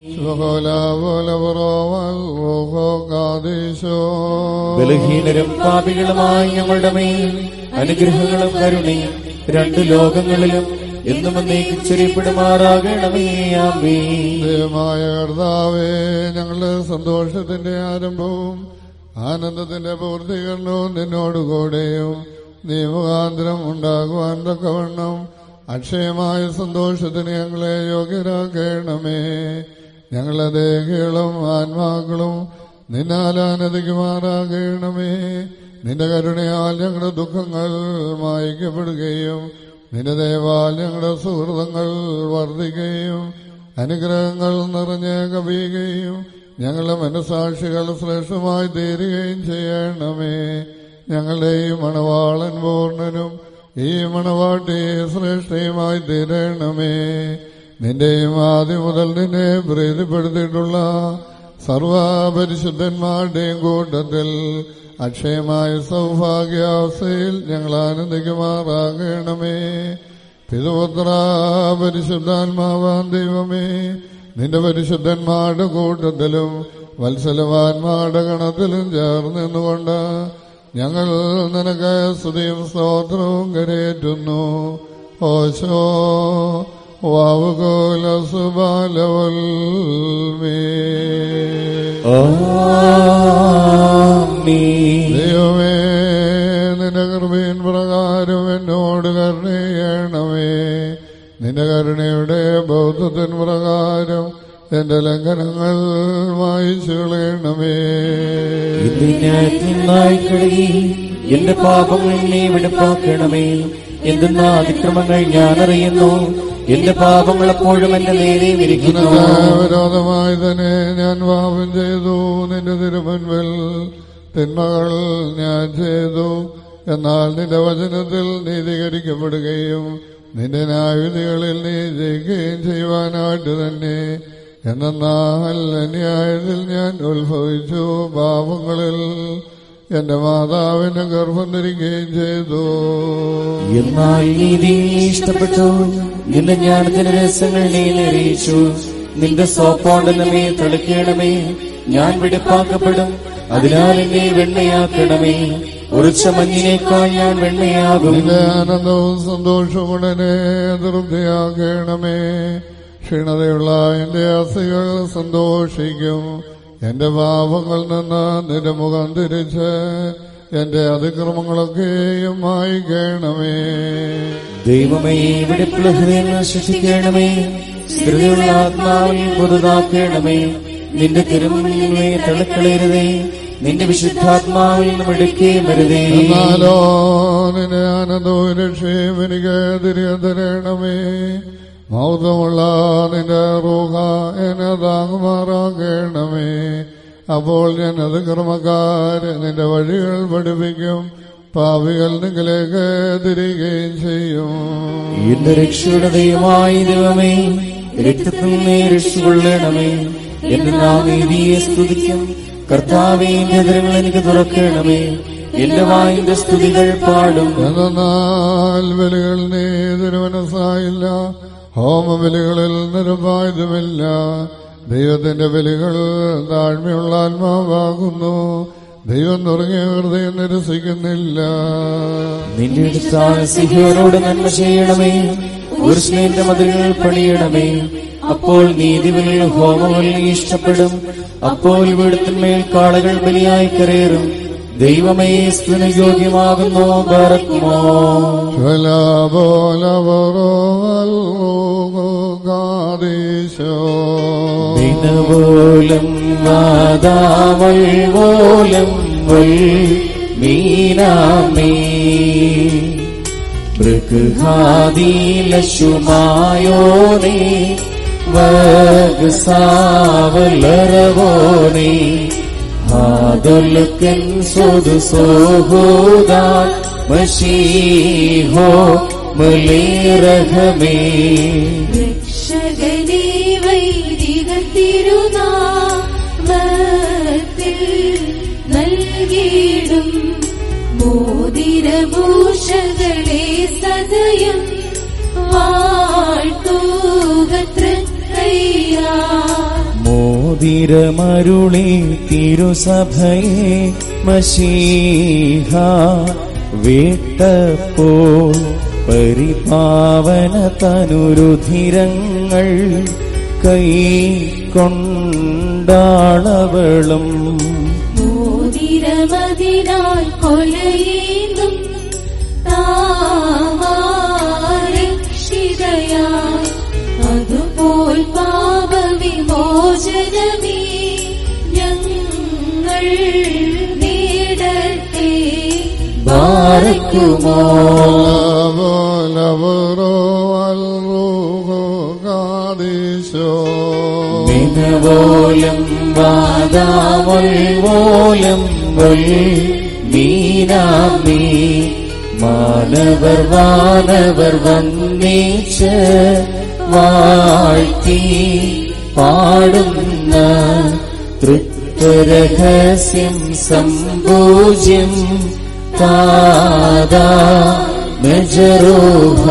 ബലഹീനരും പാപികളുമായി ഞങ്ങളുടെ മേൽ അനുഗ്രഹങ്ങളും കരുണയും രണ്ടു ലോകങ്ങളിലും എന്നും എന്നേക്കും ചെറിയപ്പെടുമാറാകണമേ ആമേ ദൈവമായ കർത്താവേ ഞങ്ങളുടെ സന്തോഷത്തിന്റെ ആരംഭവും ആനന്ദത്തിന്റെ പൂർത്തീകരണവും നിന്നോടുകൂടെയും നീ മുഖാന്തരം ഉണ്ടാകുവാൻ തക്കവണ്ണം അക്ഷയമായ സന്തോഷത്തിന് ഞങ്ങളെ യോഗ്യരാക്കണമേ ഞങ്ങളുടെ ദേഹികളും ആത്മാക്കളും നിന്നാൽ ആനന്ദിക്കുമാറാകണമേ നിന്റെ കരുണയാൽ ഞങ്ങളുടെ ദുഃഖങ്ങൾ മായ്ക്കപ്പെടുകയും നിന്റെ ദയവാൽ ഞങ്ങളുടെ സുഹൃതങ്ങൾ വർദ്ധിക്കുകയും അനുഗ്രഹങ്ങൾ നിറഞ്ഞ് കവിയുകയും ഞങ്ങളുടെ മനസാക്ഷികൾ ശ്രേഷ്ഠമായി തീരുകയും ചെയ്യണമേ ഞങ്ങളുടെ ഈ മണവാളൻ പൂർണ്ണനും ഈ മണവാട്ടി ശ്രേഷ്ഠയുമായി തീരണമേ നിന്റെയും ആദ്യം മുതൽ നിന്നെ പ്രീതിപ്പെടുത്തിയിട്ടുള്ള സർവപരിശുദ്ധന്മാരുടെയും കൂട്ടത്തിൽ അക്ഷയമായ സൗഭാഗ്യാവസ്ഥയിൽ ഞങ്ങൾ ആനന്ദിക്കുമാറാകണമേ പിതുപുത്ര പരിശുദ്ധാത്മാവാൻ ദൈവമേ നിന്റെ പരിശുദ്ധന്മാരുടെ കൂട്ടത്തിലും വത്സലവാന്മാരുടെ ഗണത്തിലും ചേർന്നിന്നുകൊണ്ട് ഞങ്ങൾ നിനക്ക് സ്തുതിയും സ്തോത്രവും കരയേറ്റുന്നു ഓശോ വാവുകോല സുബാലവൽ ആമേൻ ദൈവമേ നിന്റെ കൃപയിൻ പ്രകാരം എന്നോട് കരുണയണമേ നിന്റെ കരുണയുടെ ബൗദ്ധത്തിൻ പ്രകാരം എന്റെ ലംഘനങ്ങൾ വായിച്ചു കളയണമേ ഇന്ന് ഞാൻ നിന്നായി കഴുകി എന്റെ പാപങ്ങൾ നീ വെടുപ്പാക്കണമേ എന്തെന്ന അതിക്രമങ്ങൾ ഞാൻ അറിയുന്നു എന്റെ പാപങ്ങൾ എപ്പോഴും എന്റെ നേരെ വിരിക്കുന്നു വിരോധമായി തന്നെ ഞാൻ പാപം ചെയ്തു നിന്റെ തിരുമുൻപിൽ തിന്മകൾ ഞാൻ ചെയ്തു എന്നാൽ നിന്റെ വചനത്തിൽ നീതീകരിക്കപ്പെടുകയും നിന്റെ ന്യായവിധികളിൽ നീ ജയിക്കുകയും ചെയ്യുവാനായിട്ട് തന്നെ എന്നാൽ അന്യായത്തിൽ ഞാൻ ഉത്ഭവിച്ചു പാപങ്ങളിൽ എന്റെ മാതാവിനെ ഗർഭം ധരിക്കുകയും ചെയ്തു എന്നാൽ നീതി നീ ഇഷ്ടപ്പെട്ടു നിന്റെ ജ്ഞാനത്തിന്റെ രഹസ്യങ്ങൾ നീ അറിയിച്ചു നിന്റെ സോപ്പോണ്ടെന്നമേ തളിക്കണമേ ഞാൻ വെടുപ്പാക്കപ്പെടും അതിനാൽ എന്നെ വെണ്ണയാക്കണമേ ഉറച്ച മഞ്ഞിനേക്കാൾ ഞാൻ വെണ്ണയാകും നിന്റെ ആനന്ദവും സന്തോഷവും ഉടനെ തൃപ്തിയാക്കണമേ ക്ഷീണതയുള്ള എന്റെ അസ്ഥികൾ സന്തോഷിക്കും എന്റെ പാപങ്ങളിൽ നിന്ന് നിന്റെ മുഖം തിരിച്ച് എന്റെ അതിക്രമങ്ങളൊക്കെയും മായിക്കണമേ ദൈവമേ വെടിപ്പുള്ള ഹൃദയങ്ങൾ സൃഷ്ടിക്കണമേ സ്ഥിരതയുള്ള ആത്മാവിൽ പുതുതാക്കണമേ നിന്റെ തിരുമുന്നിലെ തളക്കളയരുതേ നിന്റെ വിശുദ്ധാത്മാവിൽ നിന്നും എടുക്കുകയും വരുതേ എന്നാലോ നിന്റെ ആനന്ദവും രക്ഷയും എനിക്ക് തിരികെ തരണമേ മൗതമുള്ള നിന്റെ റൂഹ എന്നെ താങ്ങുമാറാക്കണമേ അപ്പോൾ ഞാൻ അതിക്രമക്കാരെ നിന്റെ വഴികൾ പഠിപ്പിക്കും പാവികൾ നിങ്ങളിലേക്ക് തിരികെയും ചെയ്യും എന്റെ രക്ഷയുടെ ദൈവമായി ദൈവമേ രക്തത്തിൽ നീ രക്ഷിക്കൊള്ളണമേ എന്റെ നാമീതിയെ സ്തുതിക്കും കർത്താവേ എന്റെ എതിരങ്ങൾ എനിക്ക് തുറക്കണമേ എന്റെ വായിന്റെ സ്തുതികൾ പാടും എന്നാൽ ബലികൾ നീ തിരുമനസ്സായില്ല ഹോമബലികളിൽ നിരുപായുധമില്ല ദൈവത്തിന്റെ ബലികൾ താഴ്മയുള്ള ആത്മാവാകുന്നു ദൈവം തുടങ്ങിയ ഹൃദയം നിരസിക്കുന്നില്ല നിന്റെ അടുത്താണ് സിഹിയോനോട് നന്മ ചെയ്യണമേ ഉരുസ്ലേന്റെ മതിലുകൾ പണിയണമേ അപ്പോൾ നീതിബലിൽ ഹോമബലി ഇഷ്ടപ്പെടും അപ്പോൾ വീടത്തിന്മേൽ കാളകൾ ബലിയായി കരയേറും ദൈവമേ സ്തുതി യോഗ്യമാകുന്നു ബറക്കുമോ ദിനപോലം നാദാവൾ പോലം വൾ മീനാമേ മൃഗാദീലശുമായോനേ വഗസാവലരവോനേ ഹാദുൽക്കൻ സ്വതു സോഹോദാൻ മഷീഹോ മലേരഹമേ രക്ഷകനേ വൈദിക തിരുനാമത്തിൽ നൽകിയിടും മോതിരഭൂഷകളെ സദയം വാഴ്ത്തൂക തൃക്കയ്യാ മോതിരമരുളി തിരുസഭയെ മഷീഹ വേട്ടപ്പോൾ പരിപാവന തനുരുധിരങ്ങൾ കൈ കൊണ്ടാളവളും മോതിരമതിനാൽ കൊലയേന്തും താവാരക്ഷിതയായി അതുപോൽ പാപവിമോചനമേ ഞങ്ങൾ നേടട്ടെ ബാരക്കുമോ ലവറോ അൽറൂഹോ കാദീശോ മിനവോലം വാദാവോലം വൽ മീനാമീ മാനവർ വാനവർ വന്നേച്ച് വാഴ്ത്തി പാടുന്ന തൃത്വരഹസ്യം സംഭൂജ്യം താദാ മെജറൂഹ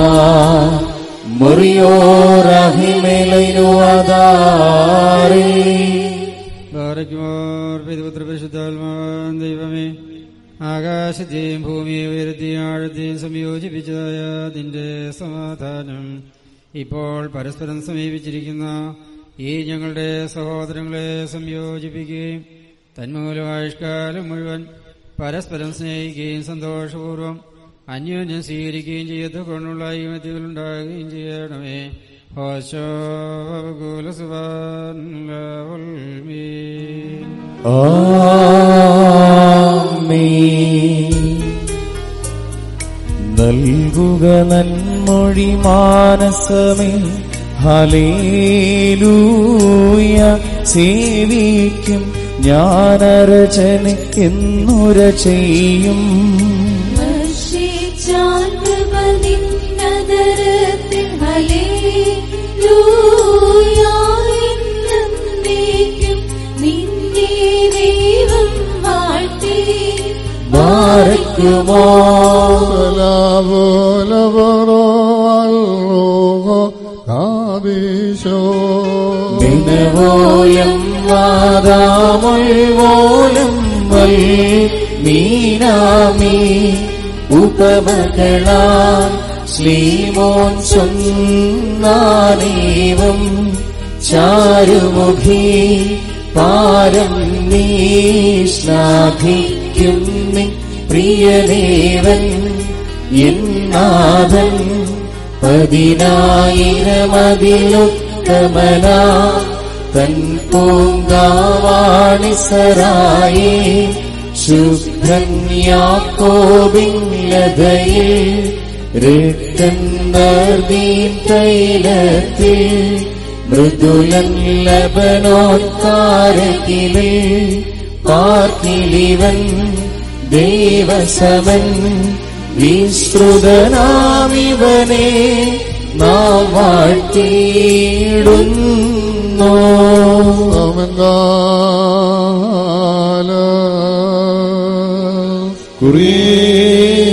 മുറിയോറഹിമേലൈനുവാദാറേ ബാറയ്ക്കുമോർ പിതൃപുത്ര പരിശുദ്ധാത്മാവാൻ ദൈവമേ ആകാശത്തെയും ഭൂമിയെ ഉയർത്തിയും ആഴത്തെയും സംയോജിപ്പിച്ചതായ നിന്റെ സമാധാനം ഇപ്പോൾ പരസ്പരം സമീപിച്ചിരിക്കുന്ന ഈ ഞങ്ങളുടെ സഹോദരങ്ങളെ സംയോജിപ്പിക്കുകയും തന്മൂലം ആയുഷ്കാലം മുഴുവൻ പരസ്പരം സ്നേഹിക്കുകയും സന്തോഷപൂർവ്വം അന്യോന്യം സ്വീകരിക്കുകയും ചെയ്യത്തക്കൊണ്ടുള്ള ഐമത്യങ്ങളുണ്ടാകുകയും ചെയ്യണമേ ഹോശോകുലസുവാൻ ആമേൻ. നൽകുക നന്മൊഴി മാനസമേ ഹലേലൂയ സേവിക്കും ജ്ഞാനരചന എന്നുര ചെയ്യും വർഷിച്ചാൽ കൃപ നിന്നതരത്തിൽ ഹല്ലേലൂയായെന്നേക്കും നിന്നെ ദൈവം വാഴ്ത്തി ബാരക്കുമോ ലവോ ലവറോ അൽറൂഹോ കാദീശോ ദിനവോലം വാദാമൊഴിവോലം വൽ മീനാമീ ഉപമകളാ ശ്രീമോൻ ചൊന്നാനേവം ചാരുമുഖി പാരം നീ ശ്ലാഘിക്കും നീ പ്രിയദേവൻ എന്നാഥൻ പതിനായിരമതിലുത്തമന തൻ പൂങ്കാവാണിസരായേ ശുഭ്രൻ യാക്കോബിൻ ലതയിൽ രക്തൻ നർദീൻ തൈലത്തിൽ മൃദുലൻ ലബനോത്കാരകിലിൽ പാർക്കിലിവൻ ദേവസമൻ വിശ്രുതനാമിവനെ നാം വാഴ്ത്തിയിടുന്നു സമങ്കാല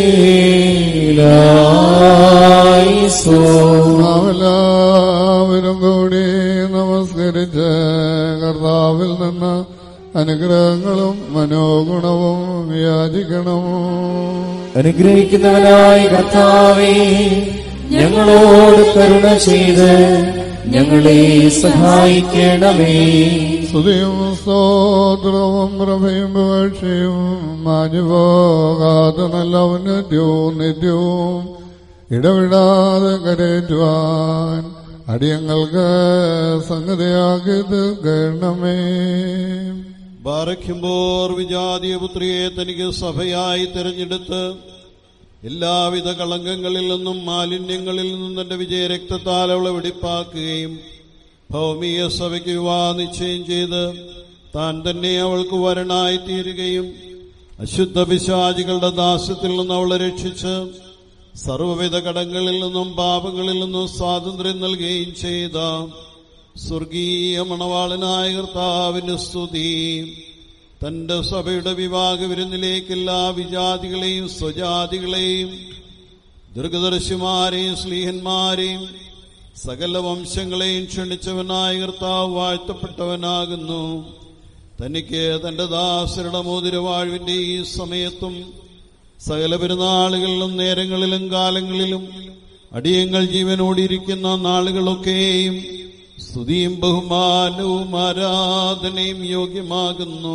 കുറിയിലായിസോ എല്ലാവരും കൂടി നമസ്കരിച്ച് കർത്താവിൽ നിന്ന് അനുഗ്രഹങ്ങളും മനോഗുണവും യാചിക്കണം അനുഗ്രഹിക്കുന്നവനായ കർത്താവേ ഞങ്ങളോട് കരുണ ചെയ്ത് ഞങ്ങളെ സഹായിക്കണമേ സ്തുതിയും സ്തോത്രവും പ്രഭയും പുകഴ്ചയും മാഞ്ഞുപോകാതെ നല്ല ഉന്നത്യവും നിത്യവും ഇടവിടാതെ കരേറ്റുവാൻ അടിയങ്ങൾക്ക് സംഗതിയാക്കി തീർക്കണമേ ബാറയ്ക്കുമ്പോൾ വിജാതീയ പുത്രിയെ തനിക്ക് സഭയായി തിരഞ്ഞെടുത്ത് എല്ലാവിധ കളങ്കങ്ങളിൽ നിന്നും മാലിന്യങ്ങളിൽ നിന്നും തന്റെ വിജയരക്തത്താൽ അവളെ വെടിപ്പാക്കുകയും ഭൗമിക സഭയ്ക്ക് വിവാഹ നിശ്ചയം ചെയ്ത് താൻ തന്നെ അവൾക്ക് വരനായി തീരുകയും അശുദ്ധ പിശാചികളുടെ ദാസ്യത്തിൽ നിന്ന് അവളെ രക്ഷിച്ച് സർവ്വവിധ കടങ്ങളിൽ നിന്നും പാപങ്ങളിൽ നിന്നും സ്വാതന്ത്ര്യം നൽകുകയും ചെയ്ത സ്വർഗീയ മണവാളനായ കർത്താവിന്റെ സ്തുതി തന്റെ സഭയുടെ വിവാഹ വിരുന്നിലേക്ക് എല്ലാ വിജാതികളെയും സ്വജാതികളെയും ദീർഘദർശിമാരെയും സ്ലീഹന്മാരെയും സകല വംശങ്ങളെയും ക്ഷണിച്ചവനായ കർത്താവ് വാഴ്ത്തപ്പെട്ടവനാകുന്നു തനിക്ക് തന്റെ ദാസരുടെ മോതിരവാഴ്വിന്റെ ഈ സമയത്തും സകല പെരുന്നാളുകളിലും നേരങ്ങളിലും കാലങ്ങളിലും അടിയങ്ങൾ ജീവനോടിരിക്കുന്ന നാളുകളൊക്കെയും സ്തുതിയും ബഹുമാനവും ആരാധനയും യോഗ്യമാകുന്നു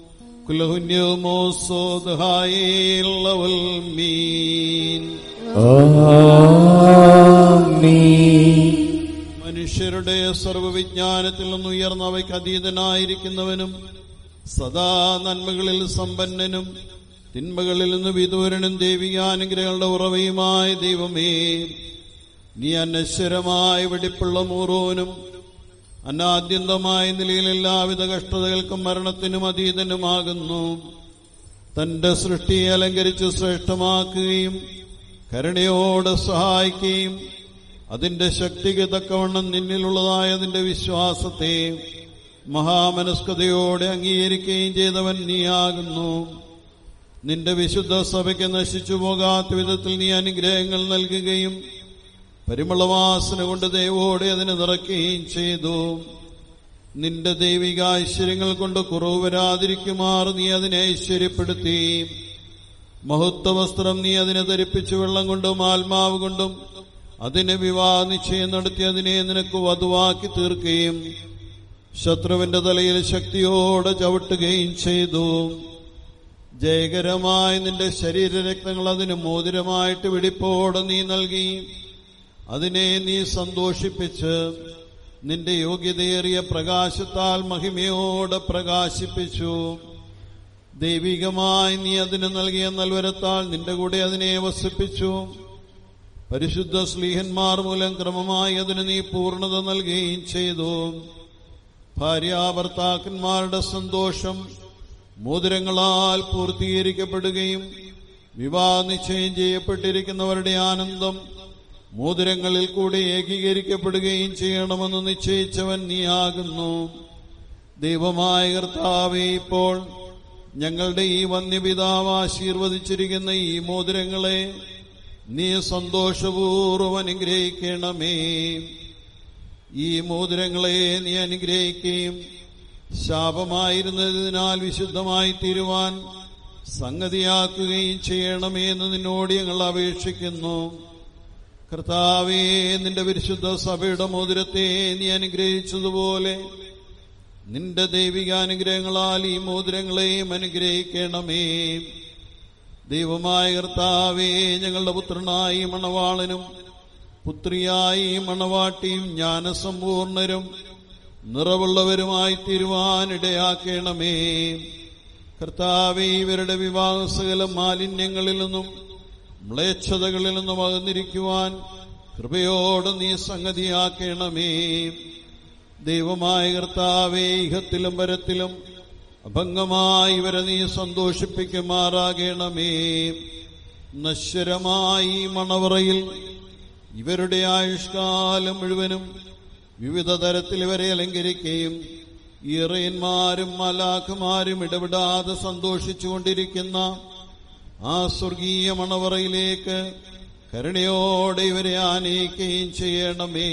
കുലഹുന്യമോസോദായുള്ളവൽ മീൻ ആമീൻ മനുഷ്യരുടെ സർവവിജ്ഞാനത്തിൽ നിന്ന് ഉയർന്നവയ്ക്ക് അതീതനായിരിക്കുന്നവനും സദാ നന്മകളിൽ സമ്പന്നനും തിന്മകളിൽ നിന്ന് വിദൂരനും ദൈവികാനുഗ്രഹങ്ങളുടെ ഉറവയുമായ ദൈവമേ നീ അനശ്വരമായ വെടിപ്പുള്ള മൂറോനും അനാദ്യന്തമായ നിലയിൽ എല്ലാവിധ കഷ്ടതകൾക്കും മരണത്തിനും അതീതനുമാകുന്നു തന്റെ സൃഷ്ടിയെ അലങ്കരിച്ച് ശ്രേഷ്ഠമാക്കുകയും കരുണയോടെ സഹായിക്കുകയും അതിന്റെ ശക്തിക്ക് തക്കവണ്ണം നിന്നിലുള്ളതായ അതിന്റെ വിശ്വാസത്തെ മഹാമനസ്കതയോടെ അംഗീകരിക്കുകയും ചെയ്തവൻ നീയാകുന്നു നിന്റെ വിശുദ്ധ സഭയ്ക്ക് നശിച്ചു പോകാത്ത വിധത്തിൽ നീ അനുഗ്രഹങ്ങൾ നൽകുകയും പരിമളവാസന കൊണ്ട് ദൈവോടെ അതിനെ നിറയ്ക്കുകയും ചെയ്തു നിന്റെ ദൈവിക ഐശ്വര്യങ്ങൾ കൊണ്ട് കുറവ് വരാതിരിക്കുമാർ നീ അതിനെ ഐശ്വര്യപ്പെടുത്തി മഹത്വ വസ്ത്രം നീ അതിനെ ധരിപ്പിച്ചു വെള്ളം കൊണ്ടും ആത്മാവ് കൊണ്ടും അതിനെ വിവാഹ നിശ്ചയം നടത്തി അതിനെ നിനക്ക് വധുവാക്കി തീർക്കുകയും ശത്രുവിന്റെ തലയിൽ ശക്തിയോടെ ചവിട്ടുകയും ചെയ്തു ജയകരമായ നിന്റെ ശരീരരക്തങ്ങൾ അതിന് മോതിരമായിട്ട് വെടിപ്പോടെ നീ നൽകി അതിനെ നീ സന്തോഷിപ്പിച്ച് നിന്റെ യോഗ്യതയേറിയ പ്രകാശത്താൽ മഹിമയോടെ പ്രകാശിപ്പിച്ചു ദൈവികമായി നീ അതിന് നൽകിയ നൽവരത്താൽ നിന്റെ കൂടെ അതിനെ വസിപ്പിച്ചു പരിശുദ്ധ സ്ലീഹന്മാർ മൂലം ക്രമമായി അതിന് നീ പൂർണ്ണത നൽകുകയും ചെയ്തു ഭാര്യാഭർത്താക്കന്മാരുടെ സന്തോഷം മോതിരങ്ങളാൽ പൂർത്തീകരിക്കപ്പെടുകയും വിവാഹ നിശ്ചയം ചെയ്യപ്പെട്ടിരിക്കുന്നവരുടെ ആനന്ദം മോതിരങ്ങളിൽ കൂടി ഏകീകരിക്കപ്പെടുകയും ചെയ്യണമെന്ന് നിശ്ചയിച്ചവൻ നീയാകുന്നു ദൈവമായ കർത്താവെ ഇപ്പോൾ ഞങ്ങളുടെ ഈ വന്യപിതാവ് ആശീർവദിച്ചിരിക്കുന്ന ഈ മോതിരങ്ങളെ നീ സന്തോഷപൂർവ്വം അനുഗ്രഹിക്കണമേ ഈ മോതിരങ്ങളെ നീ അനുഗ്രഹിക്കുകയും ശാപമായിരുന്നതിനാൽ വിശുദ്ധമായി തീരുവാൻ സംഗതിയാക്കുകയും ചെയ്യണമേ എന്ന് നിന്നോട് ഞങ്ങൾ അപേക്ഷിക്കുന്നു കർത്താവേ നിന്റെ പരിശുദ്ധ സഭയുടെ മോതിരത്തെ നീ അനുഗ്രഹിച്ചതുപോലെ നിന്റെ ദൈവികാനുഗ്രഹങ്ങളാൽ ഈ മോതിരങ്ങളെയും അനുഗ്രഹിക്കണമേ ദൈവമായ കർത്താവേ ഞങ്ങളുടെ പുത്രനായി മണവാളനും പുത്രിയായി മണവാട്ടിയും ജ്ഞാനസമ്പൂർണരും നിറവുള്ളവരുമായി തീരുവാനിടയാക്കണമേ കർത്താവേ ഇവരുടെ വിവാഹസകല മാലിന്യങ്ങളിൽ നിന്നും മ്ലേച്ഛതകളിൽ നിന്നും അകന്നിരിക്കുവാൻ കൃപയോട് നീ സംഗതിയാക്കണമേ ദൈവമായ കർത്താവേ ഇഹത്തിലും വരത്തിലും അഭംഗമായി ഇവരെ നീ സന്തോഷിപ്പിക്കുമാറാകണമേ നശ്വരമായി ഈ മണവറയിൽ ഇവരുടെ ആയുഷ്കാലം മുഴുവനും വിവിധ തരത്തിൽ ഇവരെ അലങ്കരിക്കുകയും ഇറയന്മാരും മലാഖമാരും ഇടപെടാതെ സന്തോഷിച്ചുകൊണ്ടിരിക്കുന്ന ആ സ്വർഗീയ മണവറയിലേക്ക് കരുണയോടെ ഇവരെ ആനയിക്കുകയും ചെയ്യണമേ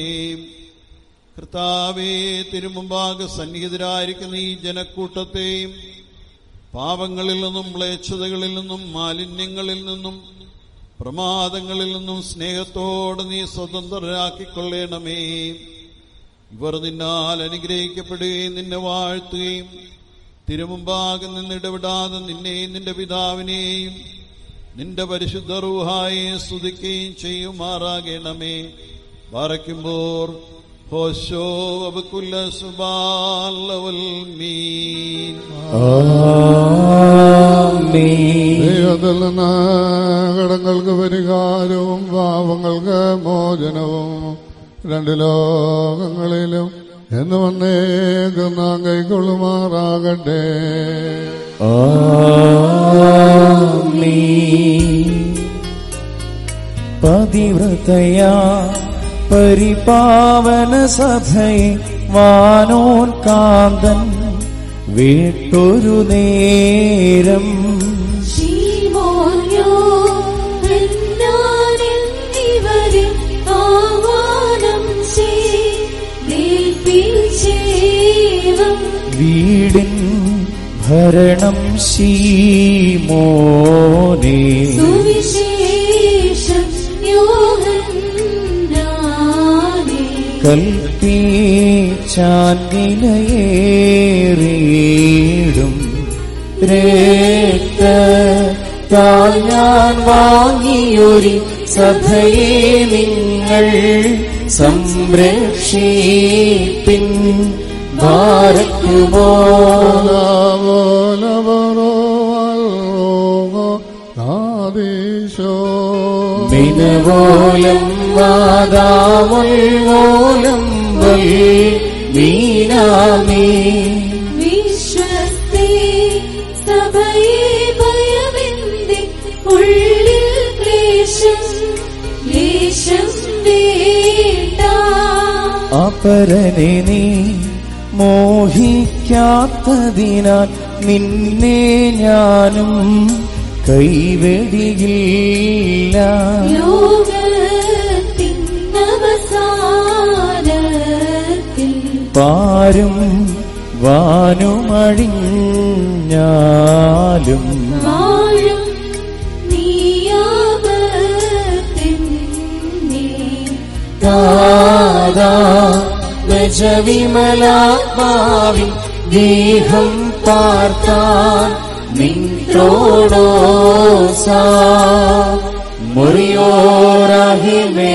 കർത്താവേ തിരുമുമ്പാകെ സന്നിഹിതരായിരിക്കുന്ന ഈ ജനക്കൂട്ടത്തെയും പാപങ്ങളിൽ നിന്നും മ്ലേച്ഛതകളിൽ നിന്നും മാലിന്യങ്ങളിൽ നിന്നും പ്രമാദങ്ങളിൽ നിന്നും സ്നേഹത്തോടെ നീ സ്വതന്ത്രരാക്കിക്കൊള്ളണമേ ഇവർ നിന്നാൽ അനുഗ്രഹിക്കപ്പെടുകയും നിന്നെ വാഴ്ത്തുകയും തിരുമുമ്പാകെ നിന്നിടപെടാതെ നിന്നെയും നിന്റെ പിതാവിനെയും നിന്റെ പരിശുദ്ധ റൂഹായെ സ്തുതിക്കുകയും ചെയ്യുമാറാകണമേ പാറയ്ക്കുമ്പോൾ ഹോശോ അബുക്കുല്ല സുബാലവൽ മീൻ ആമീൻ ദൈവത്തിൽ നിന്ന് കടങ്ങൾക്ക് പരിഹാരവും പാപങ്ങൾക്ക് മോചനവും രണ്ട് ലോകങ്ങളിലും എന്ന് വന്നേക്കും നാം കൈക്കൊള്ളുമാറാകട്ടെ ആമീൻ പതിവ്രതയാ പരിപാവന സഭയെ വാനോൻ കാന്തൻ വിട്ടൊരു നേരം ശീമോന്യോ എന്നാനെന്നിവരെ ആഹ്വാനം ചെയ്തു വീടിൻ ഭരണം ശീമോനേ സുവിശേഷം യോഹന്നാനേ കൽപ്പിച്ചാൻകിലയേറിയിടും രക്തത്താൽ ഞാൻ വാങ്ങിയൊരു സഭയെ നിങ്ങൾ സംരക്ഷിപ്പിൻ ഭാരക്കുമോ മിനവോലം വാദാമുൽവോലം വൽ മീനാമീ വിശ്വസ്തേ സഭയെ ഭയമെന്തി ഉള്ളിൽ ക്ലേശം ലേശം വേണ്ട അപരനെ നീ മോഹിക്കാത്തതിനാൽ നിന്നെ ഞാനും കൈവെടിയില്ല ലോകത്തിൻ അവസാനത്തിൽ പാരും വാനുമഴിഞ്ഞാലും വാഴും നീയാപത്തിന്നെ ദാദാ ഗജവിമലാത്മാവിൻ ദേഹം പാർത്താൻ നിൻതോടോ സാ മുറിയോരാഹി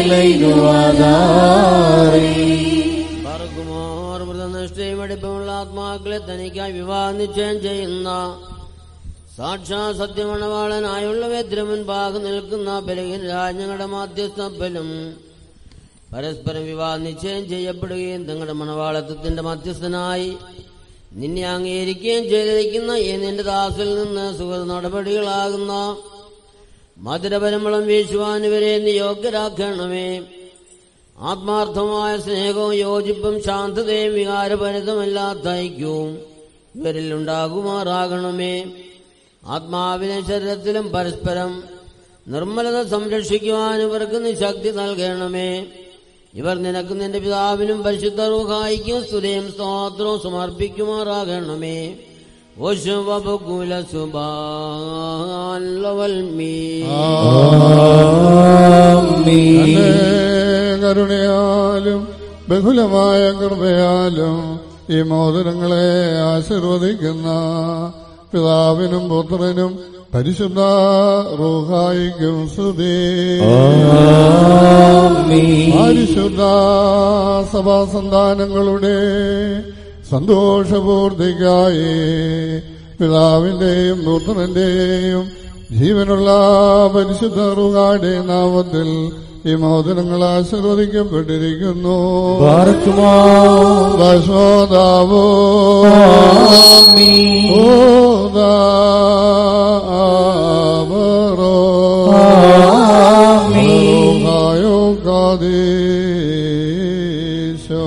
മെലയുവാദാറേ പറക്കുമാർ മൃതനിഷ്ഠയും അടുപ്പമുള്ള ആത്മാക്കളെ തനിക്കായി വിവാഹ നിശ്ചയം ചെയ്യുന്ന സാക്ഷാ സത്യമണവാളനായുള്ള വ്യദ്രമുൻപാകെ നിൽക്കുന്ന ബലഹീന രാജ്ഞങ്ങളുടെ മാധ്യസ്ഥപ്പലും പരസ്പരം വിവാഹ നിശ്ചയം ചെയ്യപ്പെടുകയും തങ്ങളുടെ മണവാളത്വത്തിന്റെ മധ്യസ്ഥനായി നിന്നെ അംഗീകരിക്കുകയും ചെയ്തിരിക്കുന്ന ഈ നിന്റെ ദാസിൽ നിന്ന് സുഹൃത നടപടികളാകുന്ന മധുരപരമളം വീശുവാൻ ഇവരെ നീ യോഗ്യരാക്കണമേ ആത്മാർത്ഥമായ സ്നേഹവും യോജിപ്പും ശാന്തതയും വികാരപരിതമല്ലാത്ത ഐക്യവും ഇവരിൽ ഉണ്ടാകുമാറാകണമേ ആത്മാവിനെ ശരീരത്തിലും പരസ്പരം നിർമ്മലത സംരക്ഷിക്കുവാൻ ഇവർക്ക് നീ ശക്തി നൽകണമേ ഇവർ നിനക്ക് നിന്റെ പിതാവിനും പരിശുദ്ധ റൂഹായിക്കും സ്തുതിയും സ്തോത്രവും സമർപ്പിക്കുമാറാകണമേ ഓശുവകുല സുബാൽമീ ആമീൻ കരുണയാലും ബഹുലമായ കൃപയാലും ഈ മോതിരങ്ങളെ ആശീർവദിക്കുന്ന പിതാവിനും പുത്രനും പരിശുദ്ധ റൂഹായിക്കും സ്തുതി ആമീൻ പരിശുദ്ധ സഭാസന്താനങ്ങളുടെ സന്തോഷപൂർത്തിക്കായി പിതാവിന്റെയും പുത്രന്റെയും ജീവനുള്ള പരിശുദ്ധ റുകാടെ നാമത്തിൽ ഈ മോദനങ്ങൾ ആശീർവദിക്കപ്പെട്ടിരിക്കുന്നു ബാർക്കുമോ ദശോദാവോ ആമീൻ ഓദാവറോ ആമീൻ യോ കാദീശോ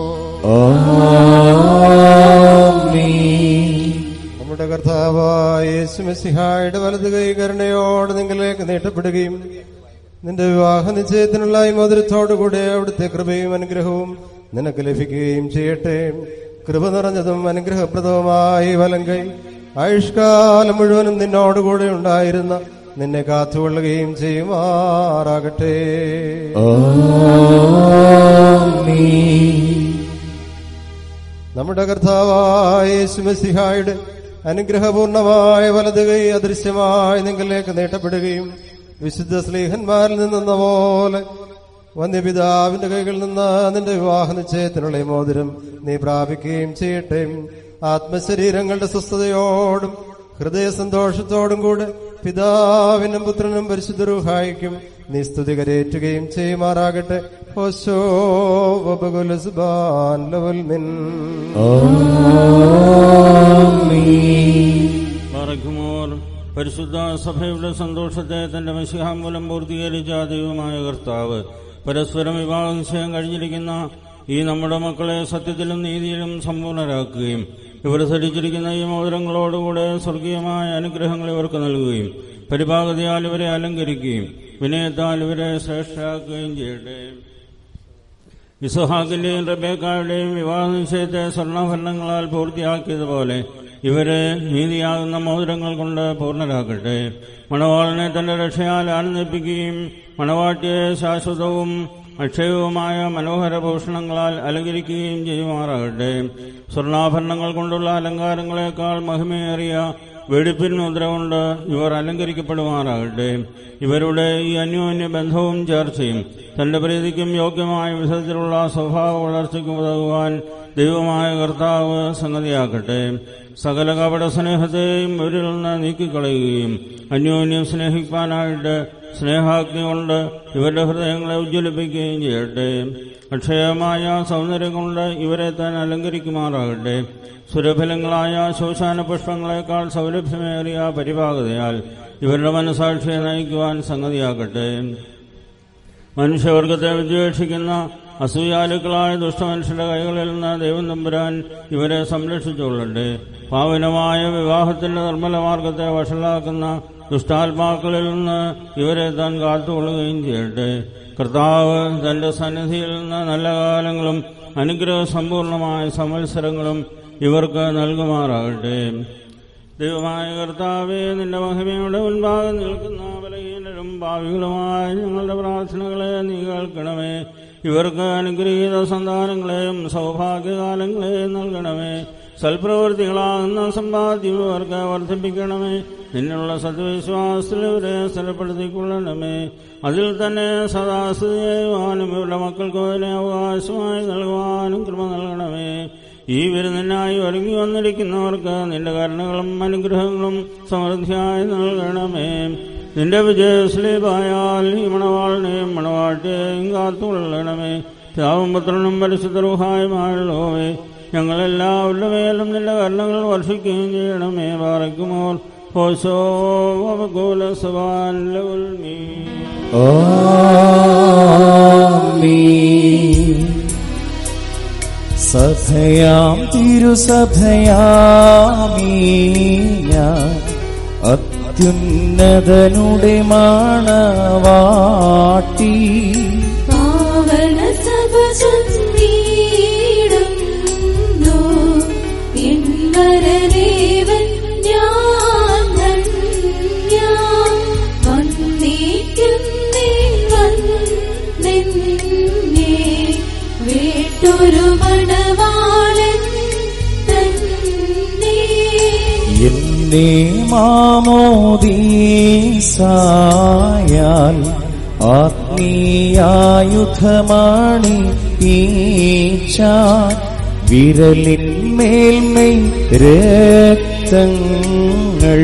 ആമീൻ നമ്മുടെ കർത്താവായ യേശുമസിഹായുടെ വലത് കൈ കരുണയോട് നിങ്ങളിലേക്ക് നീട്ടപ്പെടുകയും നിന്റെ വിവാഹ നിശ്ചയത്തിനുള്ള ഈ മധുരത്തോടുകൂടെ അവിടുത്തെ കൃപയും അനുഗ്രഹവും നിനക്ക് ലഭിക്കുകയും ചെയ്യട്ടെ കൃപ നിറഞ്ഞതും അനുഗ്രഹപ്രദവുമായ ഈ വലം കൈ ആയുഷ്കാലം മുഴുവനും നിന്നോടുകൂടെ ഉണ്ടായിരുന്ന നിന്നെ കാത്തുകൊള്ളുകയും ചെയ്യുമാറാകട്ടെ ആമീൻ നമ്മുടെ കർത്താവായ യേശുമസിഹായുടെ അനുഗ്രഹപൂർണമായ വലത് കൈ അദൃശ്യമായി നിങ്ങളിലേക്ക് നീട്ടപ്പെടുകയും വിശുദ്ധ സ്ലീഹന്മാരിൽ നിന്നെന്ന പോലെ വന്യപിതാവിന്റെ കൈകളിൽ നിന്ന് നിന്റെ വിവാഹ നിശ്ചയത്തിനുള്ള ഈ മോതിരം നീ പ്രാപിക്കുകയും ചെയ്യട്ടെ ആത്മശരീരങ്ങളുടെ സ്വസ്ഥതയോടും ഹൃദയ സന്തോഷത്തോടും കൂടെ പിതാവിനും പുത്രനും പരിശുദ്ധ റൂഹായിക്കും നീ സ്തുതി കരയേറ്റുകയും ചെയ്യുമാറാകട്ടെ ഓശോ വബകുലസുബാൻ ലവൽ മിൻ മറക്കുമോർ പരിശുദ്ധ സഭയുടെ സന്തോഷത്തെ തന്റെ മഷിഹാം മൂലം പൂർത്തീകരിച്ച ദൈവമായ കർത്താവ് പരസ്പരം വിവാഹ നിശ്ചയം കഴിഞ്ഞിരിക്കുന്ന ഈ നമ്മുടെ മക്കളെ സത്യത്തിലും നീതിയിലും സമ്പൂർണരാക്കുകയും ഇവർ ധരിച്ചിരിക്കുന്ന ഈ മോതിരങ്ങളോടുകൂടെ സ്വർഗീയമായ അനുഗ്രഹങ്ങൾ ഇവർക്ക് നൽകുകയും പരിഭാഗതയാൽ ഇവരെ അലങ്കരിക്കുകയും വിനയത്താൽ ഇവരെ ശ്രേഷ്ഠരാക്കുകയും ചെയ്യട്ടെ ഇസുഹാക്കിന്റെയും റബേക്കായുടെയും വിവാഹ നിശ്ചയത്തെ സ്വർണ്ണഭരണങ്ങളാൽ പൂർത്തിയാക്കിയതുപോലെ ഇവരെ നീതിയാകുന്ന മോതിരങ്ങൾ കൊണ്ട് പൂർണ്ണരാക്കട്ടെ മണവാളനെ തന്റെ രക്ഷയാൽ ആനന്ദിപ്പിക്കുകയും മണവാട്ടിയെ ശാശ്വതവും അക്ഷയവുമായ മനോഹര ഭൂഷണങ്ങളാൽ അലങ്കരിക്കുകയും ചെയ്യുമാറാകട്ടെ സ്വർണ്ണാഭരണങ്ങൾ കൊണ്ടുള്ള അലങ്കാരങ്ങളെക്കാൾ മഹിമയേറിയ വെടിപ്പിൻ മുദ്ര കൊണ്ട് ഇവർ അലങ്കരിക്കപ്പെടുമാറാകട്ടെ ഇവരുടെ ഈ അന്യോന്യ ബന്ധവും ചേർച്ചയും തന്റെ പ്രീതിക്കും യോഗ്യമായ വിധത്തിലുള്ള സ്വഭാവ വളർച്ചയ്ക്കും ഉതകുവാൻ ദൈവമായ കർത്താവ് സംഗതിയാക്കട്ടെ സകല കപട സ്നേഹത്തെയും ഇവരിൽ നിന്ന് നീക്കിക്കളയുകയും അന്യോന്യം സ്നേഹിക്കാനായിട്ട് സ്നേഹാഗ്നി കൊണ്ട് ഇവരുടെ ഹൃദയങ്ങളെ ഉജ്ജ്വലിപ്പിക്കുകയും ചെയ്യട്ടെ അക്ഷയമായ സൗന്ദര്യം കൊണ്ട് ഇവരെ താൻ അലങ്കരിക്കുമാറാകട്ടെ സുരഫലങ്ങളായ ശോശാന പുഷ്പങ്ങളെക്കാൾ സൗരഭ്യമേറിയ പരിപാകതയാൽ ഇവരുടെ മനസാക്ഷിയെ നയിക്കുവാൻ സംഗതിയാക്കട്ടെ മനുഷ്യവർഗത്തെ വിദ്വേഷിക്കുന്ന അസൂയാലുക്കളായ ദുഷ്ടമനുഷ്യരുടെ കൈകളിൽ നിന്ന് ദൈവം തമ്പുരാൻ ഇവരെ സംരക്ഷിച്ചുകൊള്ളട്ടെ പാവനമായ വിവാഹത്തിന്റെ നിർമ്മല മാർഗത്തെ വഷളാക്കുന്ന ദുഷ്ടാത്മാക്കളിൽ നിന്ന് ഇവരെ താൻ കാത്തുകൊള്ളുകയും ചെയ്യട്ടെ കർത്താവ് തന്റെ സന്നിധിയിൽ നിന്ന് നല്ല കാലങ്ങളും അനുഗ്രഹ സമ്പൂർണമായ സംവത്സരങ്ങളും ഇവർക്ക് നൽകുമാറാകട്ടെ ദൈവമായ കർത്താവെ നിന്റെ മഹിമയുടെ മുൻപാകെ നിൽക്കുന്ന ബലഹീനരും ഭാവികളുമായ ഞങ്ങളുടെ പ്രാർത്ഥനകളെ നീ കേൾക്കണമേ ഇവർക്ക് അനുഗ്രഹീത സന്താനങ്ങളെയും സൗഭാഗ്യകാലങ്ങളെയും നൽകണമേ സൽപ്രവൃത്തികളാകുന്ന സമ്പാദ്യം ഇവർക്ക് വർദ്ധിപ്പിക്കണമേ നിന്നുള്ള സത്യവിശ്വാസത്തിൽ ഇവരെ സ്ഥലപ്പെടുത്തിക്കൊള്ളണമേ അതിൽ തന്നെ സദാസ്ഥിതി ചെയ്യുവാനും ഇവരുടെ മക്കൾക്ക് അതിനെ അവകാശമായി നൽകുവാനും കൃപ നൽകണമേ ഈ വിരുന്നിനായി ഒരുങ്ങി വന്നിരിക്കുന്നവർക്ക് നിന്റെ കരുണകളും അനുഗ്രഹങ്ങളും സമൃദ്ധിയായി നൽകണമേ നിന്റെ വിജയശ്ലീപായാൽ ഈ മണവാളിനെയും മണവാട്ടിയെയും കാത്തുകൊള്ളണമേ പിതാവും പുത്രനും പരിശുദ്ധരുഹായുമായുള്ളവേ ഞങ്ങളെല്ലാവരുടെ മേലും നിന്റെ കരുണകൾ വർഷിക്കുകയും ചെയ്യണമേ പാറയ്ക്കുമോർ ഹോശോ വകൂല സവാൻ ലൗൽമീ ആമീൻ. സഭയാം തിരുസഭയാമീ ഞാൻ അത്യുന്നതനുടെ മാണവാട്ടി പാവന സഭ ചൊന്നീടുന്നു ഇന്നരനേവൻ ഞാൻ ധന്യ വന്നിക്കുന്നേ വന്നെന്നെ വീട്ടൊരു മണവാളൻ തന്നെ എന്നെ മാമോദീസായാൽ ആത്മീയായുധമാണി ഈച്ച വിരലിന്മേൽമൈ രക്തങ്ങൾ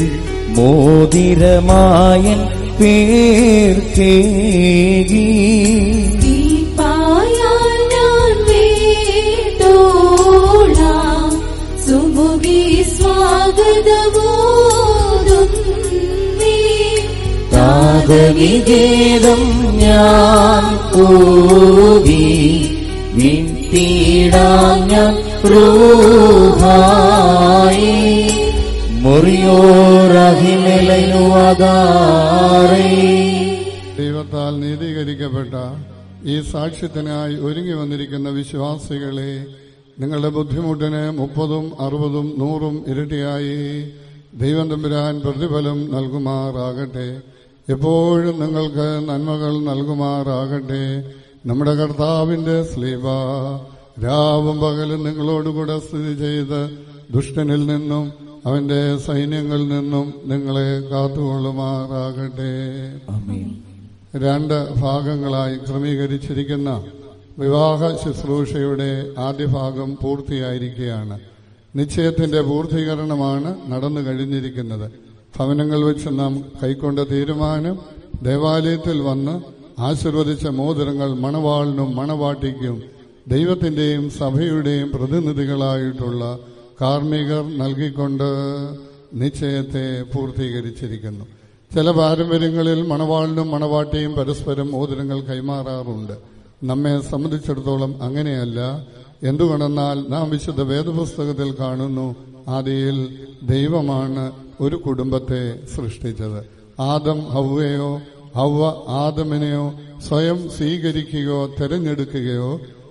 മോതിരമായൻ പേർക്കേകി ദീപായാൽ ഞാൻ വീട്ടോളാം സുമുഖി സ്വാഗതമോതുന്നേ രാഗവിഗീതം ഞാൻ കൂവി വീട്ടിടാം ഞാൻ റൂഹായി മുറിയോറഹിമലയുവാകാറേ ദൈവത്താൽ നീതീകരിക്കപ്പെട്ട ഈ സാക്ഷ്യത്തിനായി ഒരുങ്ങി വന്നിരിക്കുന്ന വിശ്വാസികളെ നിങ്ങളുടെ ബുദ്ധിമുട്ടിന് മുപ്പതും അറുപതും നൂറും ഇരട്ടിയായി ദൈവം തമ്പുരാൻ പ്രതിഫലം നൽകുമാറാകട്ടെ എപ്പോഴും നിങ്ങൾക്ക് നന്മകൾ നൽകുമാറാകട്ടെ നമ്മുടെ കർത്താവിന്റെ സ്ലീവ രാവും പകലും നിങ്ങളോടുകൂടെ സ്ഥിതി ചെയ്ത് ദുഷ്ടനിൽ നിന്നും അവന്റെ സൈന്യങ്ങളിൽ നിന്നും നിങ്ങളെ കാത്തുകൊള്ളുമാറാകട്ടെ രണ്ട് ഭാഗങ്ങളായി ക്രമീകരിച്ചിരിക്കുന്ന വിവാഹ ശുശ്രൂഷയുടെ ആദ്യ ഭാഗം പൂർത്തിയായിരിക്കുകയാണ് നിശ്ചയത്തിന്റെ പൂർത്തീകരണമാണ് നടന്നു കഴിഞ്ഞിരിക്കുന്നത് ഭവനങ്ങൾ വെച്ച് നാം കൈക്കൊണ്ട തീരുമാനം ദേവാലയത്തിൽ വന്ന് ആശീർവദിച്ച മോതിരങ്ങൾ മണവാളിനും മണവാട്ടിക്കും ദൈവത്തിന്റെയും സഭയുടെയും പ്രതിനിധികളായിട്ടുള്ള കാർമ്മികർ നൽകിക്കൊണ്ട് നിശ്ചയത്തെ പൂർത്തീകരിച്ചിരിക്കുന്നു ചില പാരമ്പര്യങ്ങളിൽ മണവാളിനും മണവാട്ടിയും പരസ്പരം മോതിരങ്ങൾ കൈമാറാറുണ്ട് നമ്മെ സംബന്ധിച്ചിടത്തോളം അങ്ങനെയല്ല എന്തുകൊണ്ടെന്നാൽ നാം വിശുദ്ധ വേദപുസ്തകത്തിൽ കാണുന്നു ആദിയിൽ ദൈവമാണ് ഒരു കുടുംബത്തെ സൃഷ്ടിച്ചത് ആദം ഹൗവയോ ഹൗവ ആദമിനെയോ സ്വയം സ്വീകരിക്കുകയോ തെരഞ്ഞെടുക്കുകയോ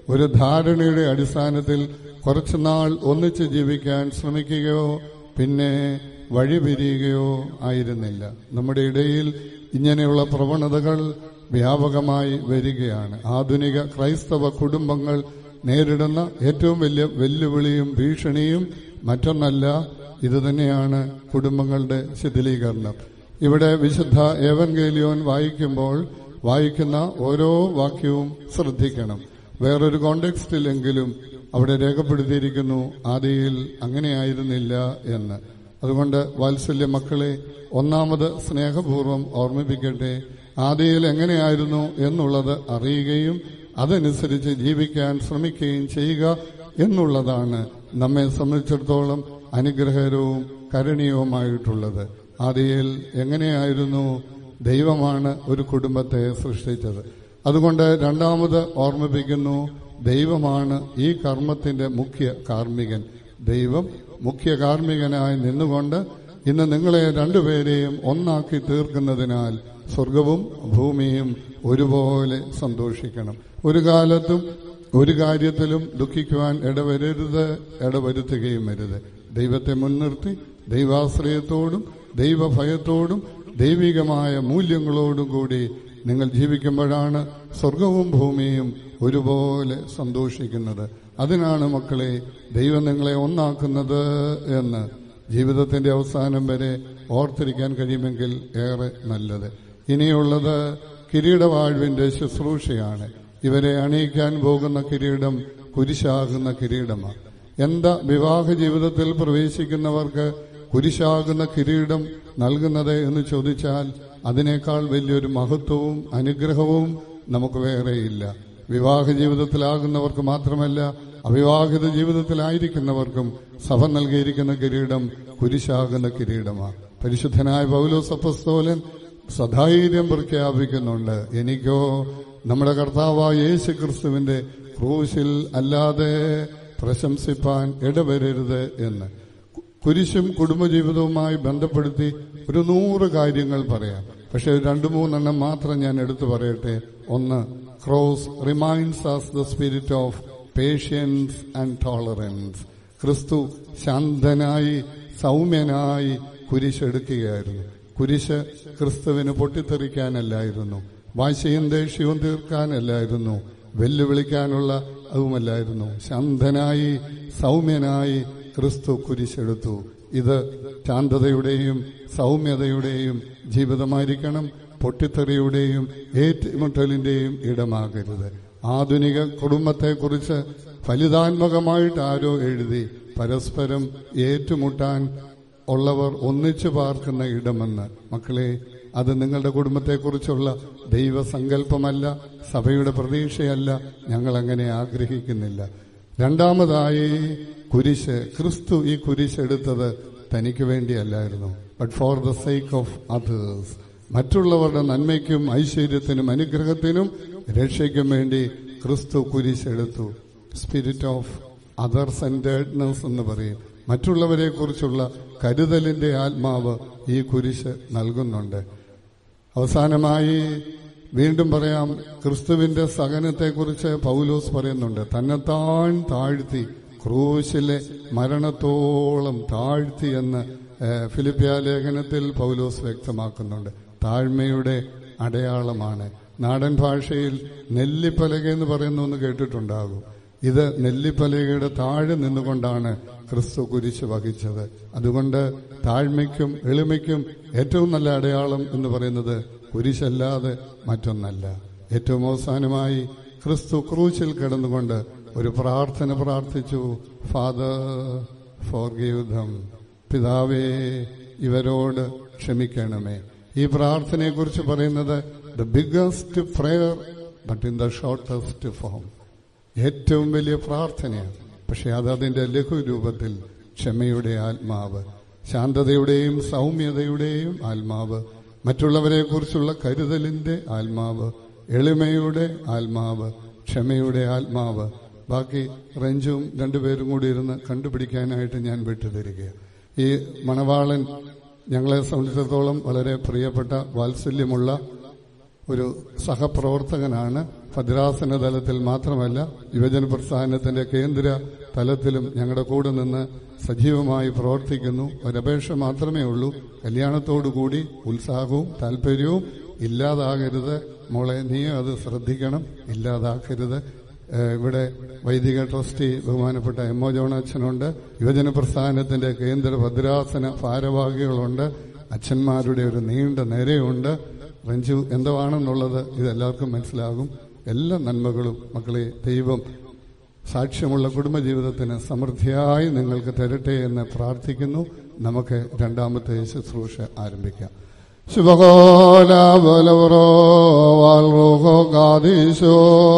ഒരു ധാരണയുടെ അടിസ്ഥാനത്തിൽ കുറച്ചുനാൾ ഒന്നിച്ച് ജീവിക്കാൻ ശ്രമിക്കുകയോ പിന്നെ വഴിപിരിയുകയോ ആയിരുന്നില്ല നമ്മുടെ ഇടയിൽ ഇങ്ങനെയുള്ള പ്രവണതകൾ വ്യാപകമായി വരികയാണ് ആധുനിക ക്രൈസ്തവ കുടുംബങ്ങൾ നേരിടുന്ന ഏറ്റവും വലിയ വെല്ലുവിളിയും ഭീഷണിയും മറ്റൊന്നല്ല ഇതുതന്നെയാണ് കുടുംബങ്ങളുടെ ശിഥിലീകരണം ഇവിടെ വിശുദ്ധ ഏവൻഗേലിയോൻ വായിക്കുമ്പോൾ വായിക്കുന്ന ഓരോ വാക്യവും ശ്രദ്ധിക്കണം വേറൊരു കോണ്ടെക്സ്റ്റിലെങ്കിലും അവിടെ രേഖപ്പെടുത്തിയിരിക്കുന്നു ആദിയിൽ അങ്ങനെയായിരുന്നില്ല എന്ന് അതുകൊണ്ട് വാത്സല്യ മക്കളെ ഒന്നാമത് സ്നേഹപൂർവ്വം ഓർമ്മിപ്പിക്കട്ടെ ആദിയിൽ എങ്ങനെയായിരുന്നു എന്നുള്ളത് അറിയുകയും അതനുസരിച്ച് ജീവിക്കാൻ ശ്രമിക്കുകയും ചെയ്യുക എന്നുള്ളതാണ് നമ്മെ സംബന്ധിച്ചിടത്തോളം അനുഗ്രഹകരവും കരണീയവുമായിട്ടുള്ളത് ആദിയിൽ എങ്ങനെയായിരുന്നു ദൈവമാണ് ഒരു കുടുംബത്തെ സൃഷ്ടിച്ചത് അതുകൊണ്ട് രണ്ടാമത് ഓർമ്മിപ്പിക്കുന്നു ദൈവമാണ് ഈ കർമ്മത്തിന്റെ മുഖ്യ കാർമ്മികൻ ദൈവം മുഖ്യ കാർമ്മികനായി നിന്നുകൊണ്ട് ഇന്ന് നിങ്ങളെ രണ്ടുപേരെയും ഒന്നാക്കി തീർക്കുന്നതിനാൽ സ്വർഗവും ഭൂമിയും ഒരുപോലെ സന്തോഷിക്കണം ഒരു കാലത്തും ഒരു കാര്യത്തിലും ദുഃഖിക്കുവാൻ ഇടവരരുത് ഇടവരുത്തുകയും വരുത് ദൈവത്തെ മുൻനിർത്തി ദൈവാശ്രയത്തോടും ദൈവഭയത്തോടും ദൈവികമായ മൂല്യങ്ങളോടും കൂടി നിങ്ങൾ ജീവിക്കുമ്പോഴാണ് സ്വർഗവും ഭൂമിയും ഒരുപോലെ സന്തോഷിക്കുന്നത് അതിനാണ് മക്കളെ ദൈവം നിങ്ങളെ ഒന്നാക്കുന്നത് എന്ന് ജീവിതത്തിന്റെ അവസാനം വരെ ഓർത്തിരിക്കാൻ കഴിയുമെങ്കിൽ ഏറെ നല്ലത് ഇനിയുള്ളത് കിരീടവാഴ്വിന്റെ ശുശ്രൂഷയാണ് ഇവരെ അണിയിക്കാൻ പോകുന്ന കിരീടം കുരിശാകുന്ന കിരീടമാണ് എന്താ വിവാഹ ജീവിതത്തിൽ പ്രവേശിക്കുന്നവർക്ക് കുരിശാകുന്ന കിരീടം നൽകുന്നത് എന്ന് ചോദിച്ചാൽ അതിനേക്കാൾ വലിയൊരു മഹത്വവും അനുഗ്രഹവും നമുക്ക് വേറെയില്ല വിവാഹ ജീവിതത്തിലാകുന്നവർക്ക് മാത്രമല്ല അവിവാഹിത ജീവിതത്തിലായിരിക്കുന്നവർക്കും സഭ നൽകിയിരിക്കുന്ന കിരീടം കുരിശാകുന്ന കിരീടമാണ് പരിശുദ്ധനായ പൗലോസ് അപ്പസ്തോലൻ സധൈര്യം പ്രഖ്യാപിക്കുന്നുണ്ട് എനിക്കോ നമ്മുടെ കർത്താവായ യേശു ക്രിസ്തുവിന്റെ ക്രൂശിൽ അല്ലാതെ പ്രശംസിപ്പാൻ ഇടവരരുത് എന്ന് കുരിശും കുടുംബജീവിതവുമായി ബന്ധപ്പെടുത്തി ഒരു നൂറ് കാര്യങ്ങൾ പറയാം പക്ഷെ രണ്ടു മൂന്നെണ്ണം മാത്രം ഞാൻ എടുത്തു പറയട്ടെ ഒന്ന് cross reminds as the spirit of patience and tolerance ക്രിസ്തു ശാന്തനായി സൗമ്യനായി കുരിശെടുക്കുകയായിരുന്നു കുരിശ് ക്രിസ്തുവിന് പൊട്ടിത്തെറിക്കാനല്ലായിരുന്നു വാശയും ദേഷ്യവും തീർക്കാനല്ലായിരുന്നു വെല്ലുവിളിക്കാനുള്ള അതുമല്ലായിരുന്നു ശാന്തനായി സൗമ്യനായി ക്രിസ്തു കുരിശെടുത്തു ഇത് ശാന്തതയുടെയും സൗമ്യതയുടെയും ജീവിതമായിരിക്കണം പൊട്ടിത്തെറിയുടെയും ഏറ്റുമുട്ടലിന്റെയും ഇടമാകരുത് ആധുനിക കുടുംബത്തെക്കുറിച്ച് ഫലിതാത്മകമായിട്ട് ആരോ എഴുതി പരസ്പരം ഏറ്റുമുട്ടാൻ ഉള്ളവർ ഒന്നിച്ചു പാർക്കുന്ന ഇടമെന്ന് മക്കളെ അത് നിങ്ങളുടെ കുടുംബത്തെക്കുറിച്ചുള്ള ദൈവസങ്കല്പമല്ല സഭയുടെ പ്രതീക്ഷയല്ല ഞങ്ങൾ അങ്ങനെ ആഗ്രഹിക്കുന്നില്ല രണ്ടാമതായി കുരിശ് ക്രിസ്തു ഈ കുരിശ് എടുത്തത് തനിക്ക് വേണ്ടിയല്ലായിരുന്നു but for the sake of others മറ്റുള്ളവരുടെ നന്മയ്ക്കും ഐശ്വര്യത്തിനും അനുഗ്രഹത്തിനും രക്ഷയ്ക്കും വേണ്ടി ക്രിസ്തു കുരിശെടുത്തു സ്പിരിറ്റ് ഓഫ് അതർ സെന്റേഡ്നെസ് എന്ന് പറയും മറ്റുള്ളവരെ കുറിച്ചുള്ള കരുതലിന്റെ ആത്മാവ് ഈ കുരിശ് നൽകുന്നുണ്ട് അവസാനമായി വീണ്ടും പറയാം ക്രിസ്തുവിന്റെ സഹനത്തെക്കുറിച്ച് പൗലോസ് പറയുന്നുണ്ട് തന്നെത്താൻ താഴ്ത്തി ക്രൂശിലെ മരണത്തോളം താഴ്ത്തി എന്ന് ഏഹ്, ഫിലിപ്പിയ ലേഖനത്തിൽ പൗലോസ് വ്യക്തമാക്കുന്നുണ്ട് താഴ്മയുടെ അടയാളമാണ് നാടൻ ഭാഷയിൽ നെല്ലിപ്പലക എന്ന് പറയുന്നു എന്ന് കേട്ടിട്ടുണ്ടാകും ഇത് നെല്ലിപ്പലകയുടെ താഴെ നിന്നുകൊണ്ടാണ് ക്രിസ്തു കുരിശ് വഹിച്ചത് അതുകൊണ്ട് താഴ്മയ്ക്കും എളിമയ്ക്കും ഏറ്റവും നല്ല അടയാളം എന്ന് പറയുന്നത് കുരിശല്ലാതെ മറ്റൊന്നല്ല ഏറ്റവും അവസാനമായി ക്രിസ്തു ക്രൂശിൽ കിടന്നുകൊണ്ട് ഒരു പ്രാർത്ഥന പ്രാർത്ഥിച്ചു ഫാദർ ഫോർ ഗീവ്ധം പിതാവേ ഇവരോട് ക്ഷമിക്കണമേ ഈ പ്രാർത്ഥനയെക്കുറിച്ച് പറയുന്നത് the biggest prayer but in the shortest form ഏറ്റവും വലിയ പ്രാർത്ഥനയാണ് പക്ഷെ അത് അതിന്റെ ലഘുരൂപത്തിൽ ക്ഷമയുടെ ആത്മാവ് ശാന്തതയുടെയും സൗമ്യതയുടെയും ആത്മാവ് മറ്റുള്ളവരെ കുറിച്ചുള്ള കരുതലിന്റെ ആത്മാവ് എളിമയുടെ ആത്മാവ് ക്ഷമയുടെ ആത്മാവ് ബാക്കി റെഞ്ചും രണ്ടുപേരും കൂടി ഇരുന്ന് കണ്ടുപിടിക്കാനായിട്ട് ഞാൻ വിട്ടുതരികയാണ് ഈ മണവാളൻ ഞങ്ങളെ സംബന്ധിച്ചിടത്തോളം വളരെ പ്രിയപ്പെട്ട വാത്സല്യമുള്ള ഒരു സഹപ്രവർത്തകനാണ് ഭദ്രാസന തലത്തിൽ മാത്രമല്ല യുവജന പ്രസ്ഥാനത്തിന്റെ കേന്ദ്ര തലത്തിലും ഞങ്ങളുടെ കൂടെ നിന്ന് സജീവമായി പ്രവർത്തിക്കുന്നു ഒരപേക്ഷ മാത്രമേ ഉള്ളൂ കല്യാണത്തോടുകൂടി ഉത്സാഹവും താല്പര്യവും ഇല്ലാതാകരുത് മോളെ നീ അത് ശ്രദ്ധിക്കണം ഇല്ലാതാക്കരുത് ഏഹ് ഇവിടെ വൈദിക ട്രസ്റ്റി ബഹുമാനപ്പെട്ട എം ഒ ജോണച്ചനുണ്ട് യുവജന പ്രസ്ഥാനത്തിന്റെ കേന്ദ്ര ഭദ്രാസന ഭാരവാഹികളുണ്ട് അച്ഛന്മാരുടെ ഒരു നീണ്ട നിരയുണ്ട് റഞ്ചു എന്തുവാണെന്നുള്ളത് ഇതെല്ലാവർക്കും മനസ്സിലാകും എല്ലാ നന്മകളും മക്കളെ ദൈവം സാക്ഷ്യമുള്ള കുടുംബജീവിതത്തിന് സമൃദ്ധിയായി നിങ്ങൾക്ക് തരട്ടെ എന്ന് പ്രാർത്ഥിക്കുന്നു നമുക്ക് രണ്ടാമത്തെ ശുശ്രൂഷ ആരംഭിക്കാം ശുഭകോല ബലവറോ വാൽറോഹോ കാദീശോ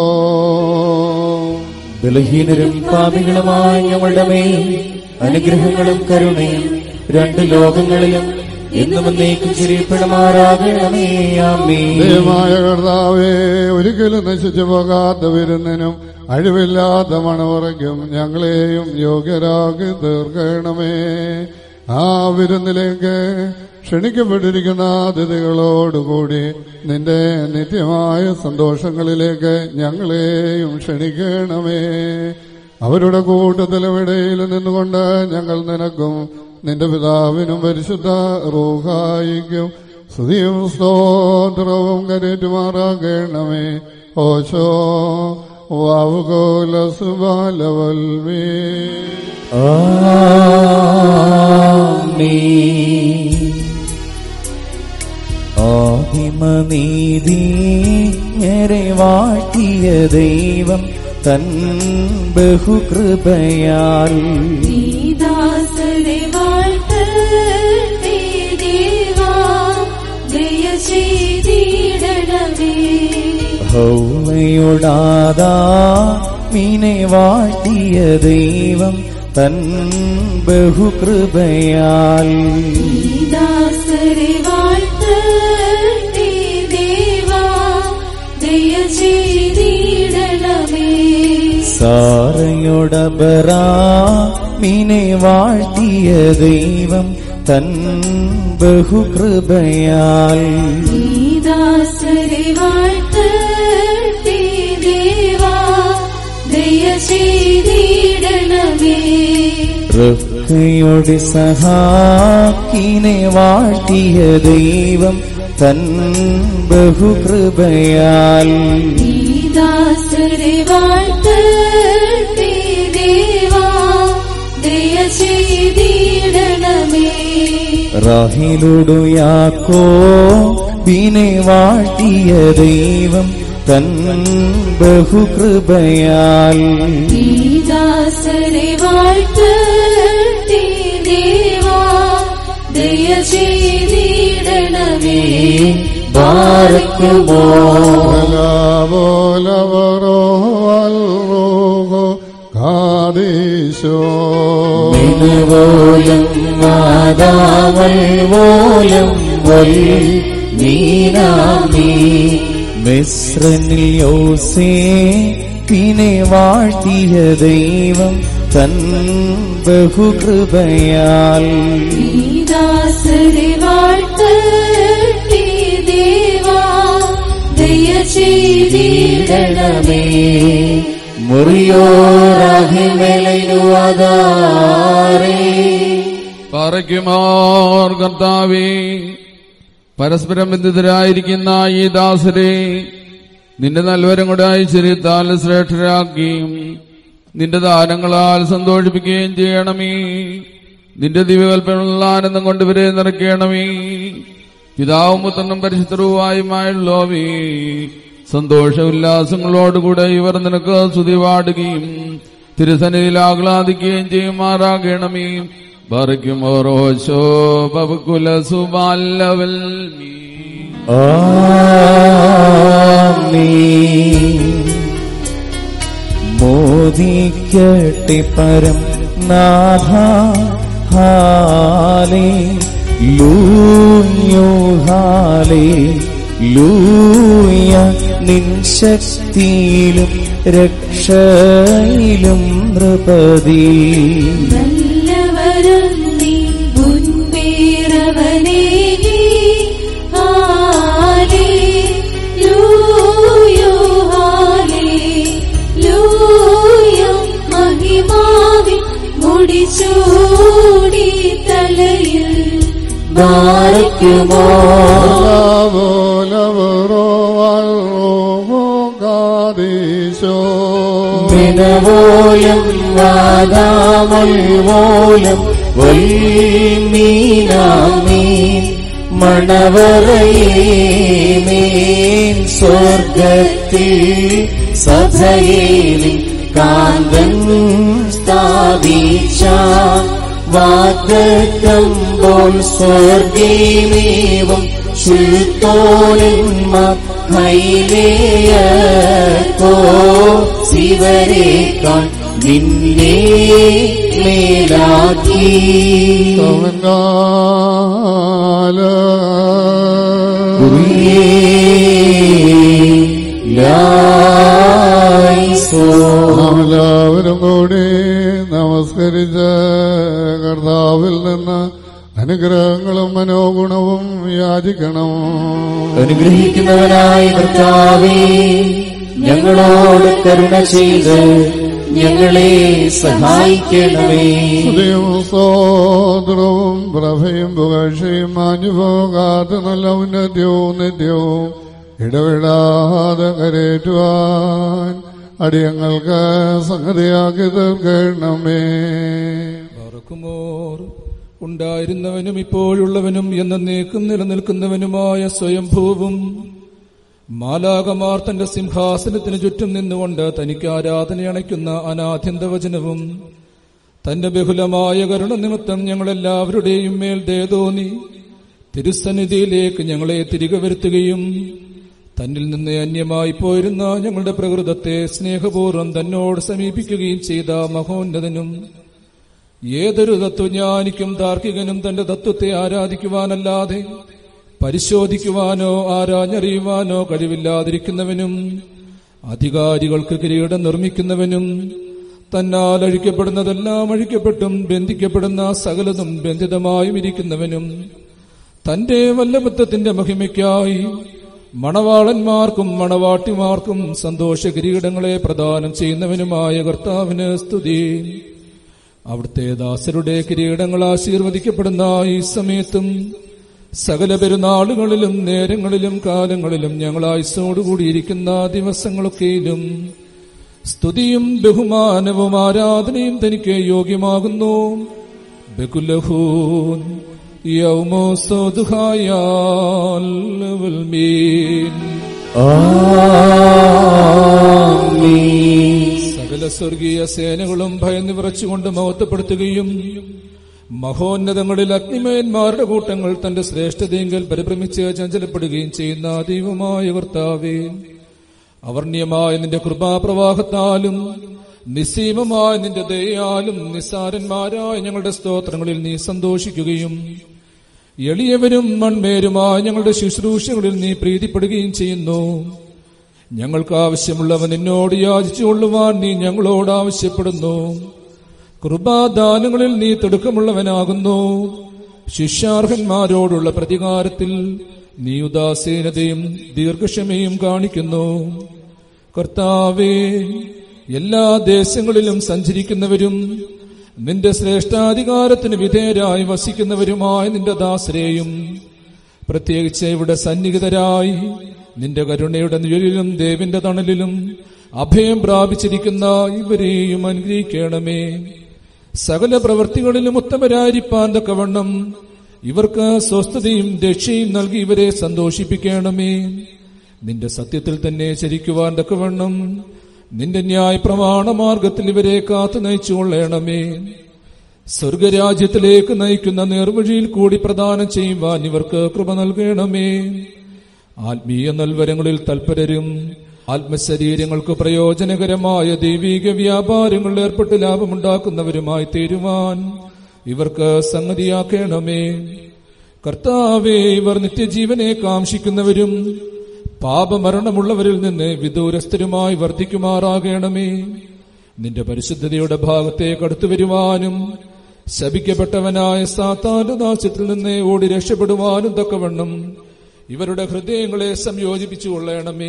ബലഹീനരും പാപികളുമായ ഞങ്ങളുടെ മേൽ അനുഗ്രഹങ്ങളും കരുണയും രണ്ട് ലോകങ്ങളിലും എന്നും എന്നേക്കും ചിരിപ്പെടുമാറാകണമേ ആമേ ദൈവമായ കർത്താവേ ഒരിക്കലും നശിച്ചു പോകാത്ത വിരുന്നിനും അഴിവില്ലാത്ത മണമുറയ്ക്കും ഞങ്ങളെയും യോഗ്യരാക്കി തീർക്കണമേ ആ വിരുന്നിലേക്ക് ക്ഷണിക്കപ്പെട്ടിരിക്കുന്ന അതിഥികളോടുകൂടി നിന്റെ നിത്യമായ സന്തോഷങ്ങളിലേക്ക് ഞങ്ങളെയും ക്ഷണിക്കണമേ അവരുടെ കൂട്ടത്തിലുമിടയിൽ നിന്നുകൊണ്ട് ഞങ്ങൾ നിനക്കും നിന്റെ പിതാവിനും പരിശുദ്ധ റൂഹായിക്കും സ്തുതിയും സ്തോത്രവും കരേറ്റുമാറാകണമേ ഓശോ വാവുകോല സുബാലവൽമേ ആദിമനീതിരെ വാട്ടിയ ദൈവം തൻ ബഹുകൃപയാൽ ദാസരെ വാഴ്ത്തേ ദേവാ ദയ ചെയ്തിടണമേ ഹൗവയോടാതാ മീനെ വാട്ടിയ ദൈവം തൻ ബഹുകൃപയാൽ ദാസരെ വാഴ്ത്തേ ദേവാ ദയ ചെയ്തിടണമേ സാറയോടബറാ മീനെ വാഴ്ത്തിയ ദൈവം തൻ ബഹുകൃപയാൽ ദാസരെ വാഴ്ത്തേ ദേവാ ദയ ചെയ്തിടണമേ റഫ്കയുടെ സഹാക്കിനെ വാഴ്ത്തിയ ദൈവം തൻ ബഹുകൃപയാൽ ദാസരെ വാഴ്ത്തേ ദേവാ ദയ ചെയ്തിടണമേ റാഹിലുടു യാക്കോ ബിനെ വാഴ്ത്തിയ ദൈവം തൻ ബഹുകൃപയാൽ ദാസരെ വാഴ്ത്തേ ദേവാ ദയ ചെയ്തിടണമേ ബാരക്കുമോ ബോലവറോ വാൽറോഹോ കാദീശോ മിനുവോലം വാദാവൽ വോലം വൽ നീനാമീ മിശ്രനിൽ യോസേ പിന്നെ വാഴ്ത്തിയ ദൈവം തൻ ബഹുകൃപയാൽ ദാസരെ വാഴ്ത്തേ ദേവാ ദയ ചെയ്തിടണമേ മുറിയോറാഹിമേലുവാദാരേ പാറയ്ക്കുമാർ കർത്താവേ പരസ്പരം ബന്ധിതരായിരിക്കുന്ന ഈ ദാസരെ നിന്റെ നൽവരം കൂടെ ഐശ്വര്യത്താൽ ശ്രേഷ്ഠരാക്കുകയും നിന്റെ ദാനങ്ങളാൽ സന്തോഷിപ്പിക്കുകയും ചെയ്യണമേ നിന്റെ ദിവ്യകൽപ്പനയുള്ള ആനന്ദം കൊണ്ട് ഇവരെ നിറയ്ക്കണമേ പിതാവും പുത്രനും പരിശുദ്ധവുമായുമായുള്ളവേ സന്തോഷ ഉല്ലാസങ്ങളോടുകൂടെ ഇവർ നിനക്ക് സ്തുതി പാടുകയും തിരുസന്നിധിയിൽ ആഹ്ലാദിക്കുകയും ചെയ്യുമാറാകണമേ ബറയ്ക്കും ഓരോ ശോഭകുല സുബാലവൽ മോദിക്കട്ടെ പരം നാഥ ഹാലേ ലൂയോ ഹാലേ ലൂയ നിൻ ശക്തിയിലും രക്ഷയിലും നൃപതി നല്ലവരും നീ മുൻപേറവനേകി ഹാലേ ലൂയോ ഹാലേ ബാരയ്ക്കുമോ മിനവോലം വാദാമൽവോലം വൽമീനാമീൻ മണവറയേമേൻ സ്വർഗത്തിൽ സഭയേലിൽ കാന്തൻ സ്ഥാപിച്ച വാഗ്ദത്തമ്പോൾ സ്വർഗീമേവം ശുൽത്തോരന്മാർ ഹൈലേയക്കോ ശിവരേക്കാൾ നിന്നെ മേലാക്കി എല്ലാവരും കൂടി നമസ്കരിച്ച് കർത്താവിൽ നിന്ന് അനുഗ്രഹങ്ങളും മനോഗുണവും യാചിക്കണം അനുഗ്രഹിക്കുന്നവനായ കർത്താവേ ഞങ്ങളോട് കരുണ ചെയ്ത് ഞങ്ങളെ സഹായിക്കണമേ സ്തുതിയും സ്തോത്രവും പ്രഭയും പുകഴ്ചയും മാഞ്ഞു പോകാത്ത നല്ല ഉന്നത്യവും നിത്യവും ഇടവിടാതെ കരേറ്റുവാൻ അടിയങ്ങൾക്ക് സംഗതിയാക്കി തീർക്കണമേ പറക്കുമോർ ഉണ്ടായിരുന്നവനും ഇപ്പോഴുള്ളവനും എന്നേക്കും നിലനിൽക്കുന്നവനുമായ സ്വയംഭൂവും മാലാകമാർ തന്റെ സിംഹാസനത്തിന് ചുറ്റും നിന്നുകൊണ്ട് തനിക്ക് ആരാധന അണയ്ക്കുന്ന അനാദ്യന്തവചനവും തന്റെ ബഹുലമായ കരുണ നിമിത്തം ഞങ്ങളെല്ലാവരുടെയും മേൽ ദയതോന്നി തിരുസന്നിധിയിലേക്ക് ഞങ്ങളെ തിരികെ വരുത്തുകയും തന്നിൽ നിന്ന് അന്യമായി പോയിരുന്ന ഞങ്ങളുടെ പ്രകൃതത്തെ സ്നേഹപൂർവ്വം തന്നോട് സമീപിക്കുകയും ചെയ്ത മഹോന്നതനും ഏതൊരു തത്വജ്ഞാനിക്കും താർക്കികനും തന്റെ തത്വത്തെ ആരാധിക്കുവാനല്ലാതെ പരിശോധിക്കുവാനോ ആരാഞ്ഞറിയുവാനോ കഴിവില്ലാതിരിക്കുന്നവനും അധികാരികൾക്ക് കിരീടം നിർമ്മിക്കുന്നവനും തന്നാൽ അഴിക്കപ്പെടുന്നതെല്ലാം അഴിക്കപ്പെട്ടും ബന്ധിക്കപ്പെടുന്ന സകലതും ബന്ധിതമായും ഇരിക്കുന്നവനും തന്റെ വല്ലഭത്വത്തിന്റെ മഹിമയ്ക്കായി മണവാളന്മാർക്കും മണവാട്ടിമാർക്കും സന്തോഷ കിരീടങ്ങളെ പ്രദാനം ചെയ്യുന്നവനുമായ കർത്താവിന് സ്തുതി അവിടുത്തെ ദാസരുടെ കിരീടങ്ങൾ ആശീർവദിക്കപ്പെടുന്ന ഈ സമയത്തും സകല പെരുന്നാളുകളിലും നേരങ്ങളിലും കാലങ്ങളിലും ഞങ്ങൾ ആയുസോടുകൂടിയിരിക്കുന്ന ദിവസങ്ങളൊക്കെയിലും സ്തുതിയും ബഹുമാനവും ആരാധനയും തനിക്ക് യോഗ്യമാകുന്നു ബകുലഹൂൻ യൗമോ സോദുഹായാൽ മീൻ സകല സ്വർഗീയ സേനകളും ഭയന്ന് വിറച്ചുകൊണ്ട് മഹത്വപ്പെടുത്തുകയും മഹോന്നതങ്ങളിൽ അഗ്നിമയന്മാരുടെ കൂട്ടങ്ങൾ തന്റെ ശ്രേഷ്ഠതയെങ്കിൽ പരിഭ്രമിച്ച് ചഞ്ചലപ്പെടുകയും ചെയ്യുന്ന ദൈവമായ കർത്താവേ അവർണ്യമായ നിന്റെ കൃപാപ്രവാഹത്താലും നിസ്സീമമായ നിന്റെ ദയാലും നിസ്സാരന്മാരായ ഞങ്ങളുടെ സ്തോത്രങ്ങളിൽ നീ സന്തോഷിക്കുകയും എളിയവരും മൺമേരുമായ ഞങ്ങളുടെ ശുശ്രൂഷകളിൽ നീ പ്രീതിപ്പെടുകയും ചെയ്യുന്നു ഞങ്ങൾക്ക് ആവശ്യമുള്ളവ നിന്നോട് യാചിച്ചുകൊള്ളുവാൻ നീ ഞങ്ങളോട് ആവശ്യപ്പെടുന്നു കൃപാദാനങ്ങളിൽ നീ തിടുക്കമുള്ളവനാകുന്നു ശിഷ്യാർഹന്മാരോടുള്ള പ്രതികാരത്തിൽ നീ ഉദാസീനതയും ദീർഘക്ഷമയും കാണിക്കുന്നു കർത്താവേ എല്ലാ ദേശങ്ങളിലും സഞ്ചരിക്കുന്നവരും നിന്റെ ശ്രേഷ്ഠാധികാരത്തിന് വിധേയരായി വസിക്കുന്നവരുമായ നിന്റെ ദാസരെയും പ്രത്യേകിച്ച് ഇവിടെ സന്നിഹിതരായി നിന്റെ കരുണയുടെ നിഴലിലും ദേവിന്റെ തണലിലും അഭയം പ്രാപിച്ചിരിക്കുന്ന ഇവരെയും അനുഗ്രഹിക്കണമേ സകല പ്രവൃത്തികളിലും ഉത്തമരായിരിക്കാൻ തക്കവണ്ണം ഇവർക്ക് സ്വസ്ഥതയും രക്ഷയും നൽകി ഇവരെ സന്തോഷിപ്പിക്കണമേ നിന്റെ സത്യത്തിൽ തന്നെ ചരിക്കുവാൻ തക്കവണ്ണം നിന്റെ ന്യായ പ്രമാണ മാർഗത്തിൽ ഇവരെ കാത്തു നയിച്ചുകൊള്ളണമേ സ്വർഗരാജ്യത്തിലേക്ക് നയിക്കുന്ന നേർവഴിയിൽ കൂടി പ്രദാനം ചെയ്യുവാൻ ഇവർക്ക് കൃപ നൽകണമേ ആത്മീയ നൽവരങ്ങളിൽ തൽപരരും ആത്മശരീരങ്ങൾക്ക് പ്രയോജനകരമായ ദൈവിക വ്യാപാരങ്ങളിൽ ഏർപ്പെട്ട് ലാഭമുണ്ടാക്കുന്നവരുമായി തീരുവാൻ ഇവർക്ക് സംഗതിയാക്കണമേ കർത്താവെ ഇവർ നിത്യജീവനെ കാംക്ഷിക്കുന്നവരും പാപമരണമുള്ളവരിൽ നിന്ന് വിദൂരസ്ഥരുമായി വർദ്ധിക്കുമാറാകണമേ നിന്റെ പരിശുദ്ധതയുടെ ഭാഗത്തേക്ക് അടുത്തു വരുവാനും ശപിക്കപ്പെട്ടവനായ സാത്താന്റെ നാശത്തിൽ നിന്ന് ഓടി രക്ഷപ്പെടുവാനും തക്കവണ്ണം ഇവരുടെ ഹൃദയങ്ങളെ സംയോജിപ്പിച്ചു കൊള്ളണമേ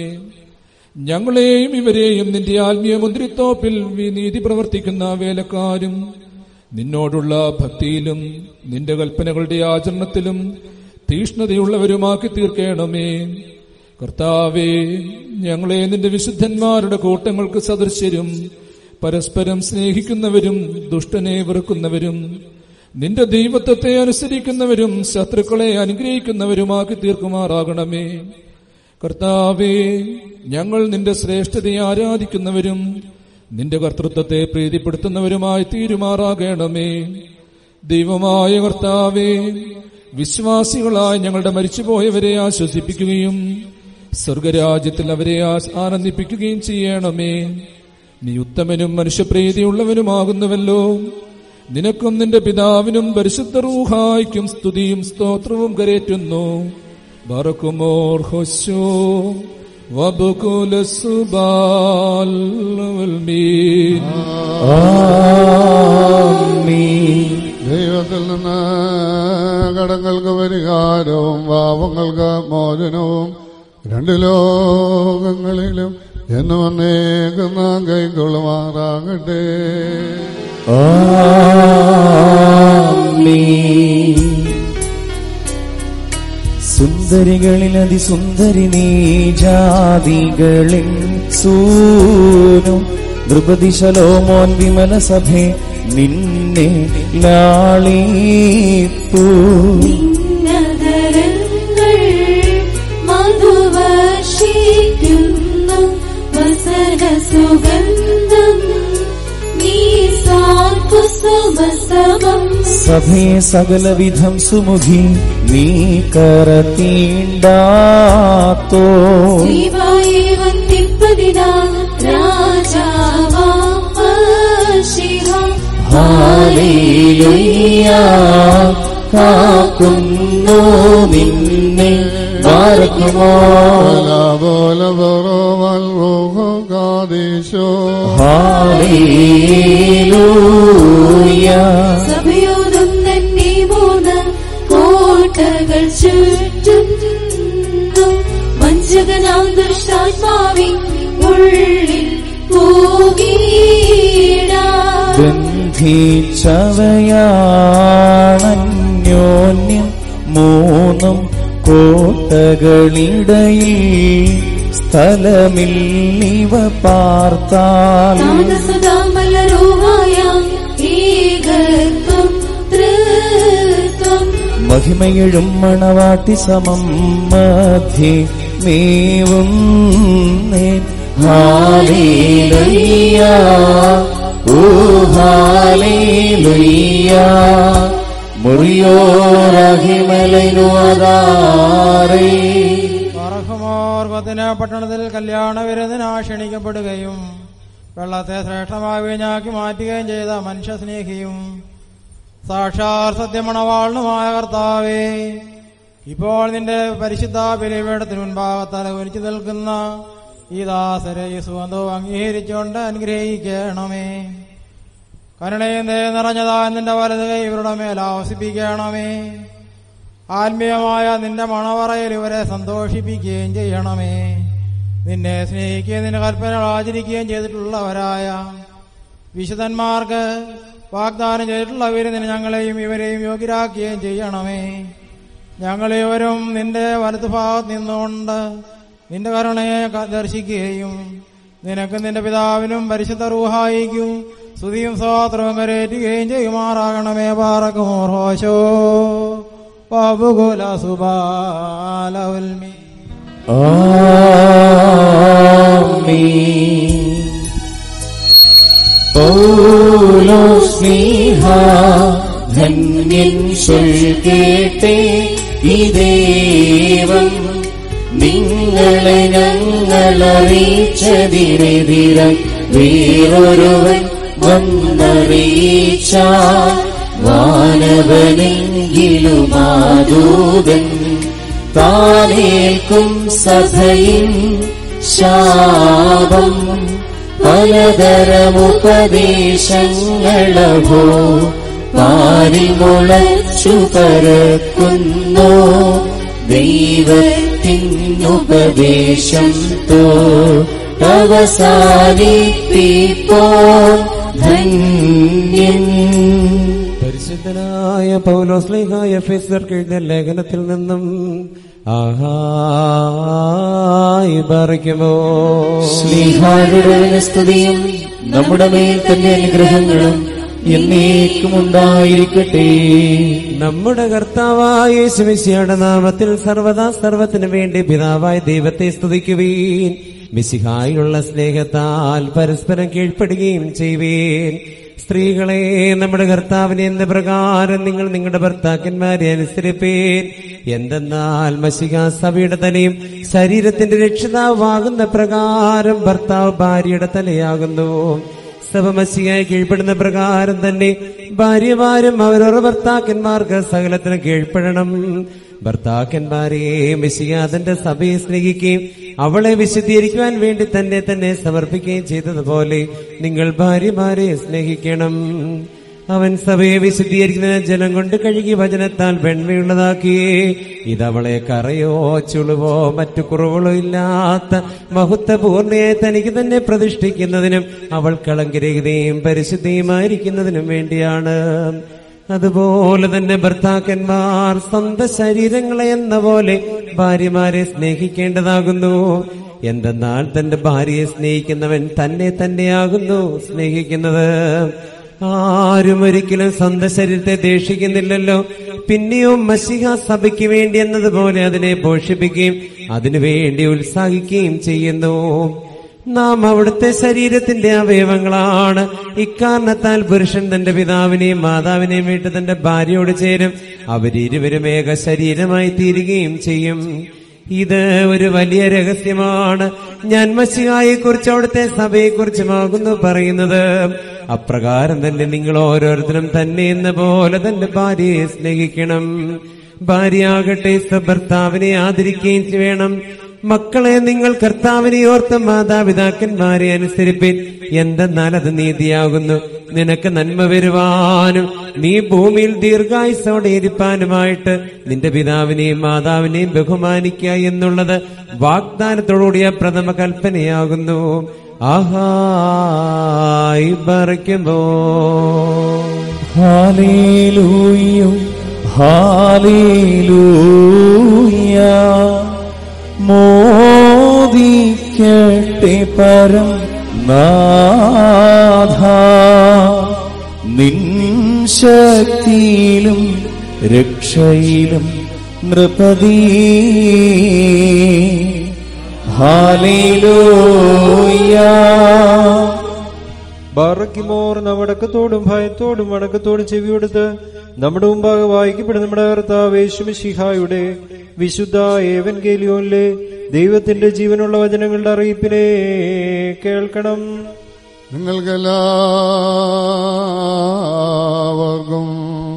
ഞങ്ങളെയും ഇവരെയും നിന്റെ ആത്മീയ മുന്തിരിത്തോപ്പിൽ നീതി പ്രവർത്തിക്കുന്ന വേലക്കാരും നിന്നോടുള്ള ഭക്തിയിലും നിന്റെ കൽപ്പനകളുടെ ആചരണത്തിലും തീഷ്ണതയുള്ളവരുമാക്കി തീർക്കണമേ കർത്താവേ ഞങ്ങളെ നിന്റെ വിശുദ്ധന്മാരുടെ കൂട്ടങ്ങൾക്ക് സദൃശ്യരും പരസ്പരം സ്നേഹിക്കുന്നവരും ദുഷ്ടനെ വെറുക്കുന്നവരും നിന്റെ ദൈവത്വത്തെ അനുസരിക്കുന്നവരും ശത്രുക്കളെ അനുഗ്രഹിക്കുന്നവരുമാക്കി തീർക്കുമാറാകണമേ കർത്താവേ ഞങ്ങൾ നിന്റെ ശ്രേഷ്ഠതയെ ആരാധിക്കുന്നവരും നിന്റെ കർത്തൃത്വത്തെ പ്രീതിപ്പെടുത്തുന്നവരുമായി തീരുമാറാകണമേ ദൈവമായ കർത്താവേ വിശ്വാസികളായി ഞങ്ങളുടെ മരിച്ചുപോയവരെ ആശ്വസിപ്പിക്കുകയും സ്വർഗരാജ്യത്തിൽ അവരെ ആ- ആനന്ദിപ്പിക്കുകയും ചെയ്യണമേ നീ ഉത്തമനും മനുഷ്യപ്രീതിയുള്ളവനുമാകുന്നുവല്ലോ നിനക്കും നിന്റെ പിതാവിനും പരിശുദ്ധ റൂഹായ്ക്കും സ്തുതിയും സ്തോത്രവും കരേറ്റുന്നു ബറക്കുമോർ ഹൊശോ വബുകുല സുബാൽ മീൻ ദൈവത്തിൽ നിന്ന് കടങ്ങൾക്ക് പരിഹാരവും പാപങ്ങൾക്ക് മോചനവും രണ്ട് ലോകങ്ങളിലും എന്ന് വന്നേക്കുന്ന കൈക്കൊള്ളുമാറാകട്ടെ സുന്ദരികളിൽ അതിസുന്ദരി നീ ജാതികളിൽ സൂനും ദ്രുപതി ശലോമോൻ വിമല സഭേ നിന്നെ ലാളിപ്പൂ നഗരങ്ങൾ മധുവർഷിക്കുന്നു വസന സുഗന്ധം നീ കുസുമസമം സഭയെ സകലവിധം സുമുഖി നീ കരത്തീണ്ടാത്തോ ശിവായേവത്തിപ്പതിനാ രാജാവാശിവ ഹാലേലുയ്യ കാക്കുന്നു നിന്നെ ബാരക്കുമോ പോലെ ബറോവൽ റൂഹോ കാദീശോ ഹാലേലൂയ സഭയോടും തന്നെ മൂന്ന് കോട്ടകൾ ചുറ്റുന്നു വഞ്ചകനാം ദുഷ്ടാത്മാവിൻ ഉള്ളിൽ പോകീടാ ബന്ധിച്ചവയാണന്യോന്യം മൂന്നും കോട്ടകളിടയിൽ സ്ഥലമില്ലിവ പാർത്താൽ സദാമലരൂഹായ ഏകത്വം തൃത്വം മഹിമയിഴും മണവാട്ടി സമം മധ്യേ മേവും ഹാലേലുയ്യ ഓ ഹാലേലുയ്യ മുറിയോരഹിമലനു അതാറേ പറഹുമോർഗത്തിന് പട്ടണത്തിൽ കല്യാണ വിരുന്നിനാ ക്ഷണിക്കപ്പെടുകയും വെള്ളത്തെ ശ്രേഷ്ഠമായ വീഞ്ഞാക്കി മാറ്റുകയും ചെയ്ത മനുഷ്യസ്നേഹിയും സാക്ഷാൽ സത്യമണവാളനുമായ കർത്താവേ ഇപ്പോൾ നിന്റെ പരിശുദ്ധ ബലിപീഠത്തിന് മുൻപാകത്തല കുരിച്ചു നിൽക്കുന്ന ഈ ദാസരെ ഈ സുഗന്ധവും അംഗീകരിച്ചുകൊണ്ട് അനുഗ്രഹിക്കണമേ കരുണയും ദയ നിറഞ്ഞതാ നിന്റെ വലത് കൈ ഇവരുടെ മേൽ ആവസിപ്പിക്കണമേ ആത്മീയമായ നിന്റെ മണവറയിൽ ഇവരെ സന്തോഷിപ്പിക്കുകയും ചെയ്യണമേ നിന്നെ സ്നേഹിക്കുകയും നിന്റെ കൽപ്പനകൾ ആചരിക്കുകയും ചെയ്തിട്ടുള്ളവരായ വിശുദ്ധന്മാർക്ക് വാഗ്ദാനം ചെയ്തിട്ടുള്ള വിരുന്നിന് ഞങ്ങളെയും ഇവരെയും യോഗ്യരാക്കുകയും ചെയ്യണമേ ഞങ്ങളിവരും നിന്റെ വലതുഭാഗത്ത് നിന്നുകൊണ്ട് നിന്റെ കരുണയെ ക- ദർശിക്കുകയും നിനക്ക് നിന്റെ പിതാവിനും പരിശുദ്ധ റൂഹായിക്കും സ്തുതിയും സ്വാത്രവും കരേറ്റുകയും ചെയ്യുമാറാകണമേ പാറക്കുമോർഹോശോ ബാബുകുല സുബാലവൽമി ആമീൻ പൗലോ സ്നേഹ ധന്യൻ കേട്ടേ ഈ ദേവം നിങ്ങളെ ഞങ്ങളറിയിച്ചതിനെതിര വേറൊരുവൻ വന്നറിയിച്ച വാനവനെങ്കിലും ആദൂതൻ താനേൽക്കും സഭയിൽ ശാപം പലതരമുപദേശങ്ങളവോ പാരിമുളച്ചു പരക്കുന്നു ദൈവത്തിനുപദേശം തോ അവസാനിപ്പിപ്പോ ധന്യൻ പരിശുദ്ധനായ പൗലോസ്ലിഹായ ഫെസർക്ക് എഴുതിയ ലേഖനത്തിൽ നിന്നും ആഹായി പറിക്കുമോ സ്നേഹാരുടെ സ്തുതിയും നമ്മുടെ മേൽ തന്റെ അനുഗ്രഹങ്ങളും എന്നേക്കും ഉണ്ടായിരിക്കട്ടെ നമ്മുടെ കർത്താവായ യേശുമിശിയുടെ നാമത്തിൽ സർവദാ സർവത്തിനു വേണ്ടി പിതാവായ ദൈവത്തെ സ്തുതിക്കുവീൻ മിശിഹായുള്ള സ്നേഹത്താൽ പരസ്പരം കീഴ്പ്പെടുകയും ചെയ്യുവീൻ സ്ത്രീകളെ നമ്മുടെ കർത്താവിനെ എന്ന പ്രകാരം നിങ്ങൾ നിങ്ങളുടെ ഭർത്താക്കന്മാരെ അനുസരിപ്പീൻ എന്തെന്നാൽ മഷിക സഭയുടെ തലയും ശരീരത്തിന്റെ രക്ഷിതാവാകുന്ന പ്രകാരം ഭർത്താവ് ഭാര്യയുടെ തലയാകുന്നു സഭ മസിയായി കീഴ്പ്പെടുന്ന പ്രകാരം തന്നെ ഭാര്യമാരും അവരവരുടെ ഭർത്താക്കന്മാർക്ക് സകലത്തിന് കീഴ്പ്പെടണം ഭർത്താക്കന്മാരെ മെസ്സിയ തന്റെ സഭയെ സ്നേഹിക്കുകയും അവളെ വിശദീകരിക്കുവാൻ വേണ്ടി തന്നെ തന്നെ സമർപ്പിക്കുകയും ചെയ്തതുപോലെ നിങ്ങൾ ഭാര്യമാരെ സ്നേഹിക്കണം അവൻ സഭയെ വിശുദ്ധീകരിക്കുന്നതിന് ജലം കൊണ്ട് കഴുകി വചനത്താൽ വെണ്മയുള്ളതാക്കിയേ ഇതവളെ കറയോ ചുളുവോ മറ്റു കുറവുകളോ ഇല്ലാത്ത മഹത്വപൂർണ്ണയായി തനിക്ക് തന്നെ പ്രതിഷ്ഠിക്കുന്നതിനും അവൾ കളങ്കിരഹിതയും പരിശുദ്ധിയുമായിരിക്കുന്നതിനും വേണ്ടിയാണ് അതുപോലെ തന്നെ ഭർത്താക്കന്മാർ സ്വന്തം ശരീരങ്ങളെ എന്ന പോലെ ഭാര്യമാരെ സ്നേഹിക്കേണ്ടതാകുന്നു എന്തെന്നാൽ തന്റെ ഭാര്യയെ സ്നേഹിക്കുന്നവൻ തന്നെ തന്നെയാകുന്നു സ്നേഹിക്കുന്നത് ആരും ഒരിക്കലും സ്വന്തം ശരീരത്തെ ദേഷിക്കുന്നില്ലല്ലോ പിന്നെയോ മസിഹ സഭയ്ക്ക് വേണ്ടി എന്നതുപോലെ അതിനെ പോഷിപ്പിക്കുകയും അതിനുവേണ്ടി ഉത്സാഹിക്കുകയും ചെയ്യുന്നു നാം അവിടുത്തെ ശരീരത്തിന്റെ അവയവങ്ങളാണ് ഇക്കാരണത്താൽ പുരുഷൻ തന്റെ പിതാവിനെയും മാതാവിനെയും വിട്ട് തന്റെ ഭാര്യയോട് ചേരും അവരിരുവരും ഏക ശരീരമായി തീരുകയും ചെയ്യും ഇത് ഒരു വലിയ രഹസ്യമാണ് ഞാൻ മസിഹായെ കുറിച്ച് അവിടുത്തെ സഭയെ കുറിച്ചുമാകുന്നു പറയുന്നത് അപ്രകാരം തന്നെ നിങ്ങൾ ഓരോരുത്തരും തന്നെ എന്ന പോലെ തന്റെ ഭാര്യയെ സ്നേഹിക്കണം ഭാര്യയാകട്ടെ ഭർത്താവിനെ ആദരിക്കുകയും വേണം മക്കളെ നിങ്ങൾ കർത്താവിനെ ഓർത്ത് മാതാപിതാക്കന്മാരെ അനുസരിപ്പിൻ എന്തെന്നാൽ അത് നീതിയാകുന്നു നിനക്ക് നന്മ വരുവാനും നീ ഭൂമിയിൽ ദീർഘായുസോടെ ഇരിപ്പാനുമായിട്ട് നിന്റെ പിതാവിനെയും മാതാവിനെയും ബഹുമാനിക്കുക എന്നുള്ളത് വാഗ്ദാനത്തോടുകൂടിയ പ്രഥമ കൽപ്പനയാകുന്നു ആഹായി പറിക്കുമ്പോ ഹാലേലൂയോ ഹാലേലൂയ മോദിക്കട്ടെ പരം നാഥ നിൻ ശക്തിയിലും രക്ഷയിലും നൃപതി ഹാലേലൂയ ബാറക്കിമോർ വടക്കത്തോടും ഭയത്തോടും വടക്കത്തോടും ചെവിയെടുത്ത് നമ്മുടെ മുമ്പാകെ വായിക്കപ്പെടുന്ന നമ്മുടെ കർത്താവ് യേശുമിശിഹായുടെ വിശുദ്ധ ഏവൻഗേലിയോനിലെ ദൈവത്തിന്റെ ജീവനുള്ള വചനങ്ങളുടെ അറിയിപ്പിനെ കേൾക്കണം നിങ്ങൾക്കെല്ലാവർക്കും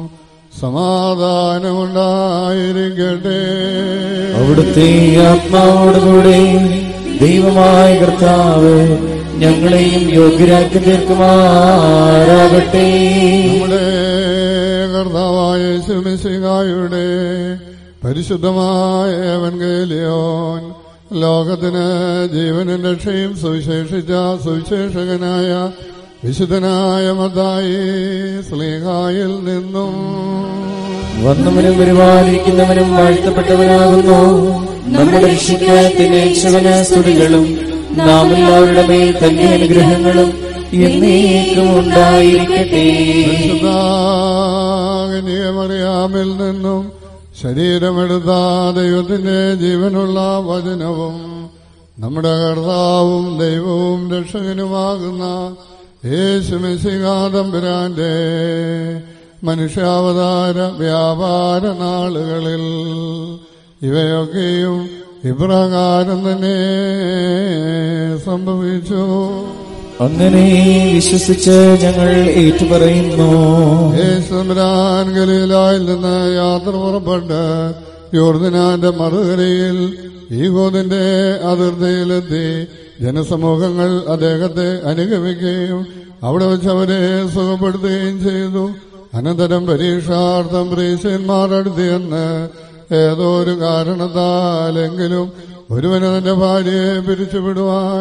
സമാധാനമുണ്ടായിരിക്കട്ടെ അവിടുത്തെ ആത്മാവോടുകൂടെ ദൈവമായ കർത്താവ് ഞങ്ങളെയും യോഗ്യരാക്കി തീർക്കുമാറാകട്ടെ നമ്മുടെ കർത്താവായ ശുമിശികായുടെ പരിശുദ്ധമായ എവൻഗേലിയോൻ ലോകത്തിന് ജീവനും രക്ഷയും സുവിശേഷിച്ച സുവിശേഷകനായ വിശുദ്ധനായ മതായി സ്ലീഹായിൽ നിന്നും വന്നവനും വരുവാനിരിക്കുന്നവനും വാഴ്ത്തപ്പെട്ടവനാകുന്നു നമ്മുടെ രക്ഷിക്കാത്തിന് യേശുവിന് സ്തുതികളും നാം എല്ലാവരുടെ മേൽ തന്നെ അനുഗ്രഹങ്ങളും എന്നേക്കും ഉണ്ടായിരിക്കട്ടെ പരിശുദ്ധാകനിയമറിയാമിൽ നിന്നും ശരീരമെടുത്ത ദൈവത്തിന്റെ ജീവനുള്ള വചനവും നമ്മുടെ കർത്താവും ദൈവവും രക്ഷകനുമാകുന്ന യേശുമിശികാതമ്പുരാന്റെ മനുഷ്യാവതാര വ്യാപാര നാളുകളിൽ ഇവയൊക്കെയും ഇപ്രകാരം തന്നെ സംഭവിച്ചു അങ്ങനെ വിശ്വസിച്ച് ഞങ്ങൾ ഏറ്റുപറയുന്നു യേശുരാൻ ഗലീലായിൽ നിന്ന് യാത്ര പുറപ്പെട്ട് യോർദനാന്റെ മറുകരയിൽ ഈഗോദിന്റെ അതിർത്തിയിലെത്തി ജനസമൂഹങ്ങൾ അദ്ദേഹത്തെ അനുഗമിക്കുകയും അവിടെ വെച്ച് അവരെ സുഖപ്പെടുത്തുകയും ചെയ്തു അനന്തരം പരീക്ഷാർത്ഥം പ്രീശന്മാർ അടുത്തിയെന്ന് ഏതോ ഒരു കാരണത്താലെങ്കിലും ഒരുവന് തന്റെ ഭാര്യയെ പിരിച്ചുവിടുവാൻ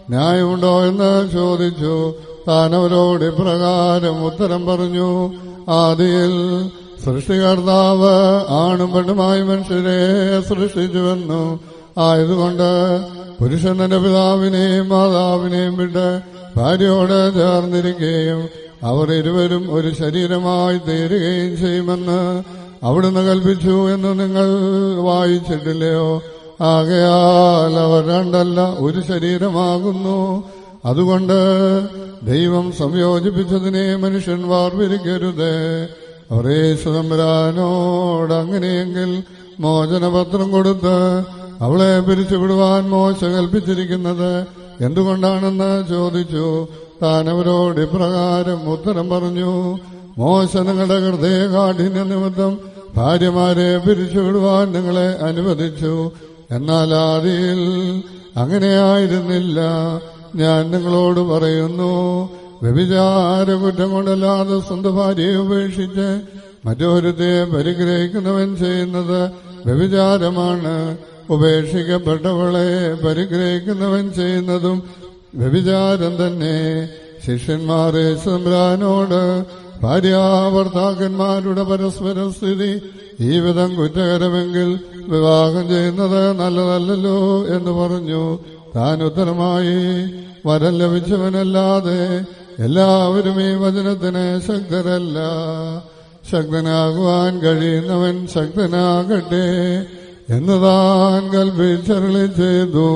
ന്യായമുണ്ടോ എന്ന് ചോദിച്ചു താൻ അവരോട് ഇപ്രകാരം ഉത്തരം പറഞ്ഞു ആദിയിൽ സൃഷ്ടികർത്താവ് ആണും പെണ്ണുമായി മനുഷ്യരെ സൃഷ്ടിച്ചുവെന്നു ആയതുകൊണ്ട് പുരുഷൻ തന്റെ പിതാവിനെയും മാതാവിനെയും വിട്ട് ഭാര്യയോട് ചേർന്നിരിക്കുകയും അവർ ഇരുവരും ഒരു ശരീരമായി തീരുകയും ചെയ്യുമെന്ന് അവിടുന്ന് കൽപ്പിച്ചു എന്ന് നിങ്ങൾ വായിച്ചിട്ടില്ലയോ ആകയാൽ അവർ രണ്ടല്ല ഒരു ശരീരമാകുന്നു അതുകൊണ്ട് ദൈവം സംയോജിപ്പിച്ചതിനെ മനുഷ്യൻ വാർവിരിക്കരുത് അവരേ സുതമ്പരാനോട് അങ്ങനെയെങ്കിൽ മോചനപത്രം കൊടുത്ത് അവളെ പിരിച്ചുവിടുവാൻ മോശ കൽപ്പിച്ചിരിക്കുന്നത് എന്തുകൊണ്ടാണെന്ന് ചോദിച്ചു താൻ അവരോട് ഇപ്രകാരം ഉത്തരം പറഞ്ഞു മോശ നിങ്ങളുടെ ഹൃദയ കാഠിന്യ നിമിത്തം ഭാര്യമാരെ പിരിച്ചുവിടുവാൻ നിങ്ങളെ അനുവദിച്ചു എന്നാൽ ആദിയിൽ അങ്ങനെയായിരുന്നില്ല ഞാൻ നിങ്ങളോട് പറയുന്നു വ്യഭിചാര കുറ്റം കൊണ്ടല്ലാതെ സ്വന്തം ഭാര്യയെ ഉപേക്ഷിച്ച് മറ്റൊരുത്തെ പരിഗ്രഹിക്കുന്നവൻ ചെയ്യുന്നത് വ്യഭിചാരമാണ് ഉപേക്ഷിക്കപ്പെട്ടവളെ പരിഗ്രഹിക്കുന്നവൻ ചെയ്യുന്നതും വ്യഭിചാരം തന്നെ ശിഷ്യന്മാരെ സംബ്രാനോട് ഭാര്യാഭർത്താക്കന്മാരുടെ പരസ്പര സ്ഥിതി ഈ വിധം കുറ്റകരമെങ്കിൽ വിവാഹം ചെയ്യുന്നത് നല്ലതല്ലല്ലോ എന്ന് പറഞ്ഞു താൻ ഉത്തരമായി വരം ലഭിച്ചവനല്ലാതെ എല്ലാവരും ഈ വചനത്തിന് ശക്തരല്ല ശക്തനാകുവാൻ കഴിയുന്നവൻ ശക്തനാകട്ടെ എന്ന് താൻ കൽപ്പിച്ചരളി ചെയ്തു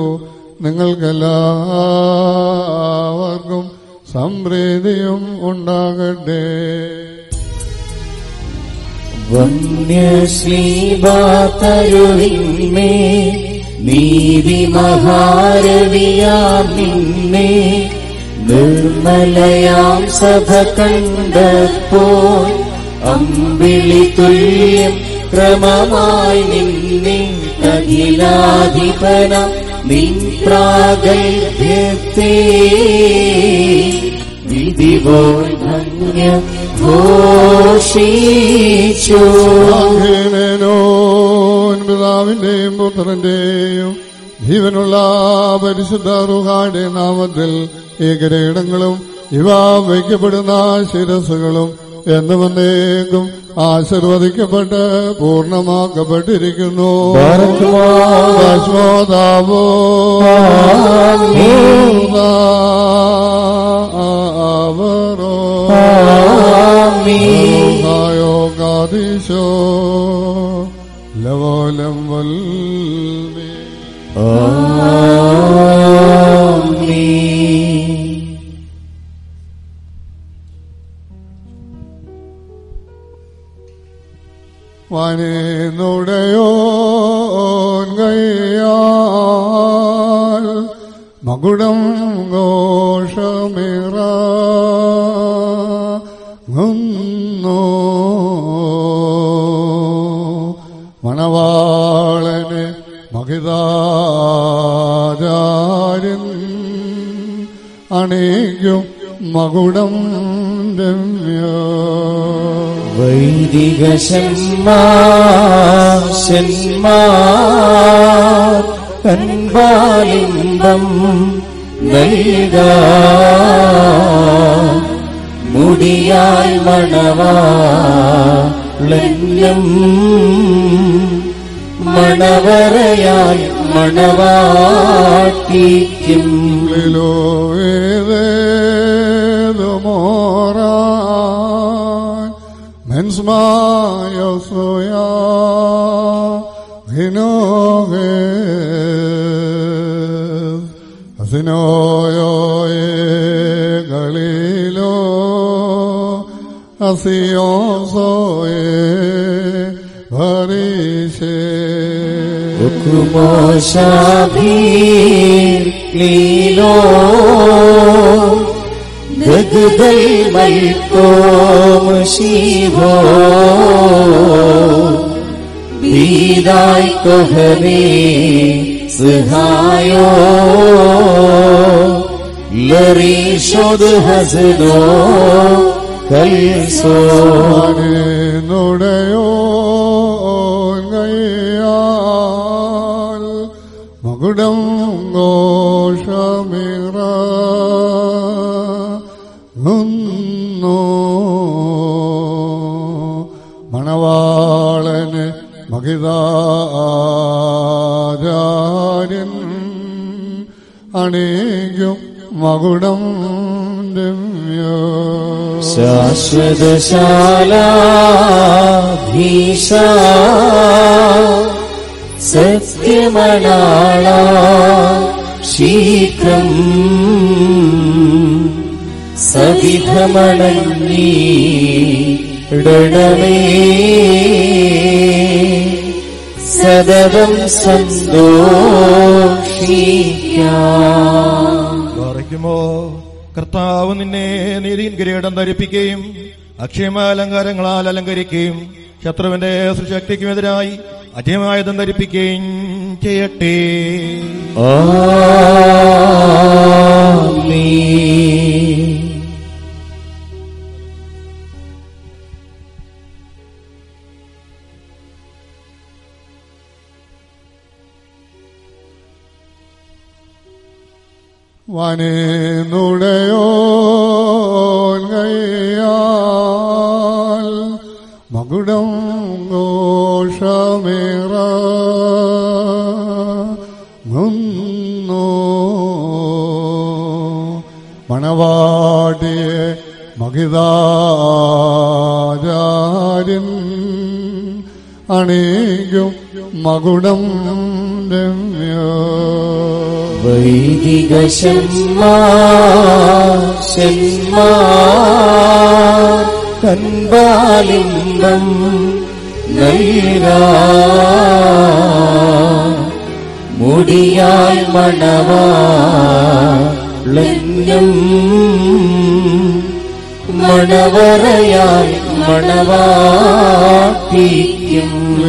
നിങ്ങൾക്കെല്ലാവർക്കും സംപ്രീതിയും ഉണ്ടാകട്ടെ വന്യശ്ലീബാതരുവിന്മേ നീതി മഹാരവിയാം നിന്നെ നിർമ്മലയാം സഭ കണ്ടപ്പോൾ അമ്പിളി തുല്യം ക്രമമായി നിന്നെ അഖിലാധിപന നിൻ പ്രാഗൽഭ്യത്തെ വിധിപോൽ ധന്യ ഘോഷിച്ചു ആഹേനോൻ പിതാവിന്റെയും പുത്രന്റെയും ജീവനുള്ള പരിശുദ്ധ റുഹായുടെ നാമത്തിൽ ഈ കിരീടങ്ങളും ഇവ വയ്ക്കപ്പെടുന്ന ശിരസുകളും എന്ന് വന്നേക്കും ആശീർവദിക്കപ്പെട്ട് പൂർണ്ണമാക്കപ്പെട്ടിരിക്കുന്നു ഭസ്മോദാവോ ആവറോ യോഗാദീശോ ലവോലം വൽമേ വനേന്നുടയോ കയ്യാൽ മകുടം ഘോഷമിറ മണവാളനെ മഹിതാചാര്യൻ അണീക്കും മകുടം രമ്യ വൈദിക ശന്മാർ കൻപാലിംബം നൽക മുടിയായി മണവാളന്നം മണവറയായി മണവാട്ടിക്കും മോറാൻ മെൻസ്മായോസോയാ ഹിനോഹേ അസിനോയോയേ കളിലോ അസിയോസോയേ ഭരീഷേ കുമോശാഭീർ ലീലോ ഗദ്ഗൽ മൽക്കോം ശിവോ ബീദായ് കൊഹനേ സഹായോ ലറീഷോദ് ഹസനോ കൽസോ നുടയോ ഗയ്യാൽ മകുടം ഘോഷമിറ മണവാളന് മഹിതാചാര്യൻ അണേകും മകുടം രമ്യോ ശാശ്വതശാല ഭീഷ സത്യമണാള ശീഘ്രം സവിധമണങ്ങീടണമേ സദവം സന്തോഷിക്കാം പാറയ്ക്കുമോ കർത്താവ് നിന്നെ നീതിயின் കിരീടം ധരിപ്പിക്കുകയും അക്ഷയമായ അലങ്കാരങ്ങളാൽ അലങ്കരിക്കുകയും ശത്രുവിന്റെ സുശക്തിക്കുമെതിരായി അജയമായുധം ധരിപ്പിക്കുകയും ചെയ്യട്ടെ ആമേൻ വനേനുടയോൽ മകുടം ഘോഷമേറ മുന്നോ മണവാടിയെ മഹിതാചാര്യൻ അണേകും മകുടം രമ്യോ വൈദിക ശന്മാ ശന്മാ കൻപാലിംബം നൽകാ മുടിയാൽ മണവാളെന്നും മണവറയാൽ മണവാട്ടിക്കും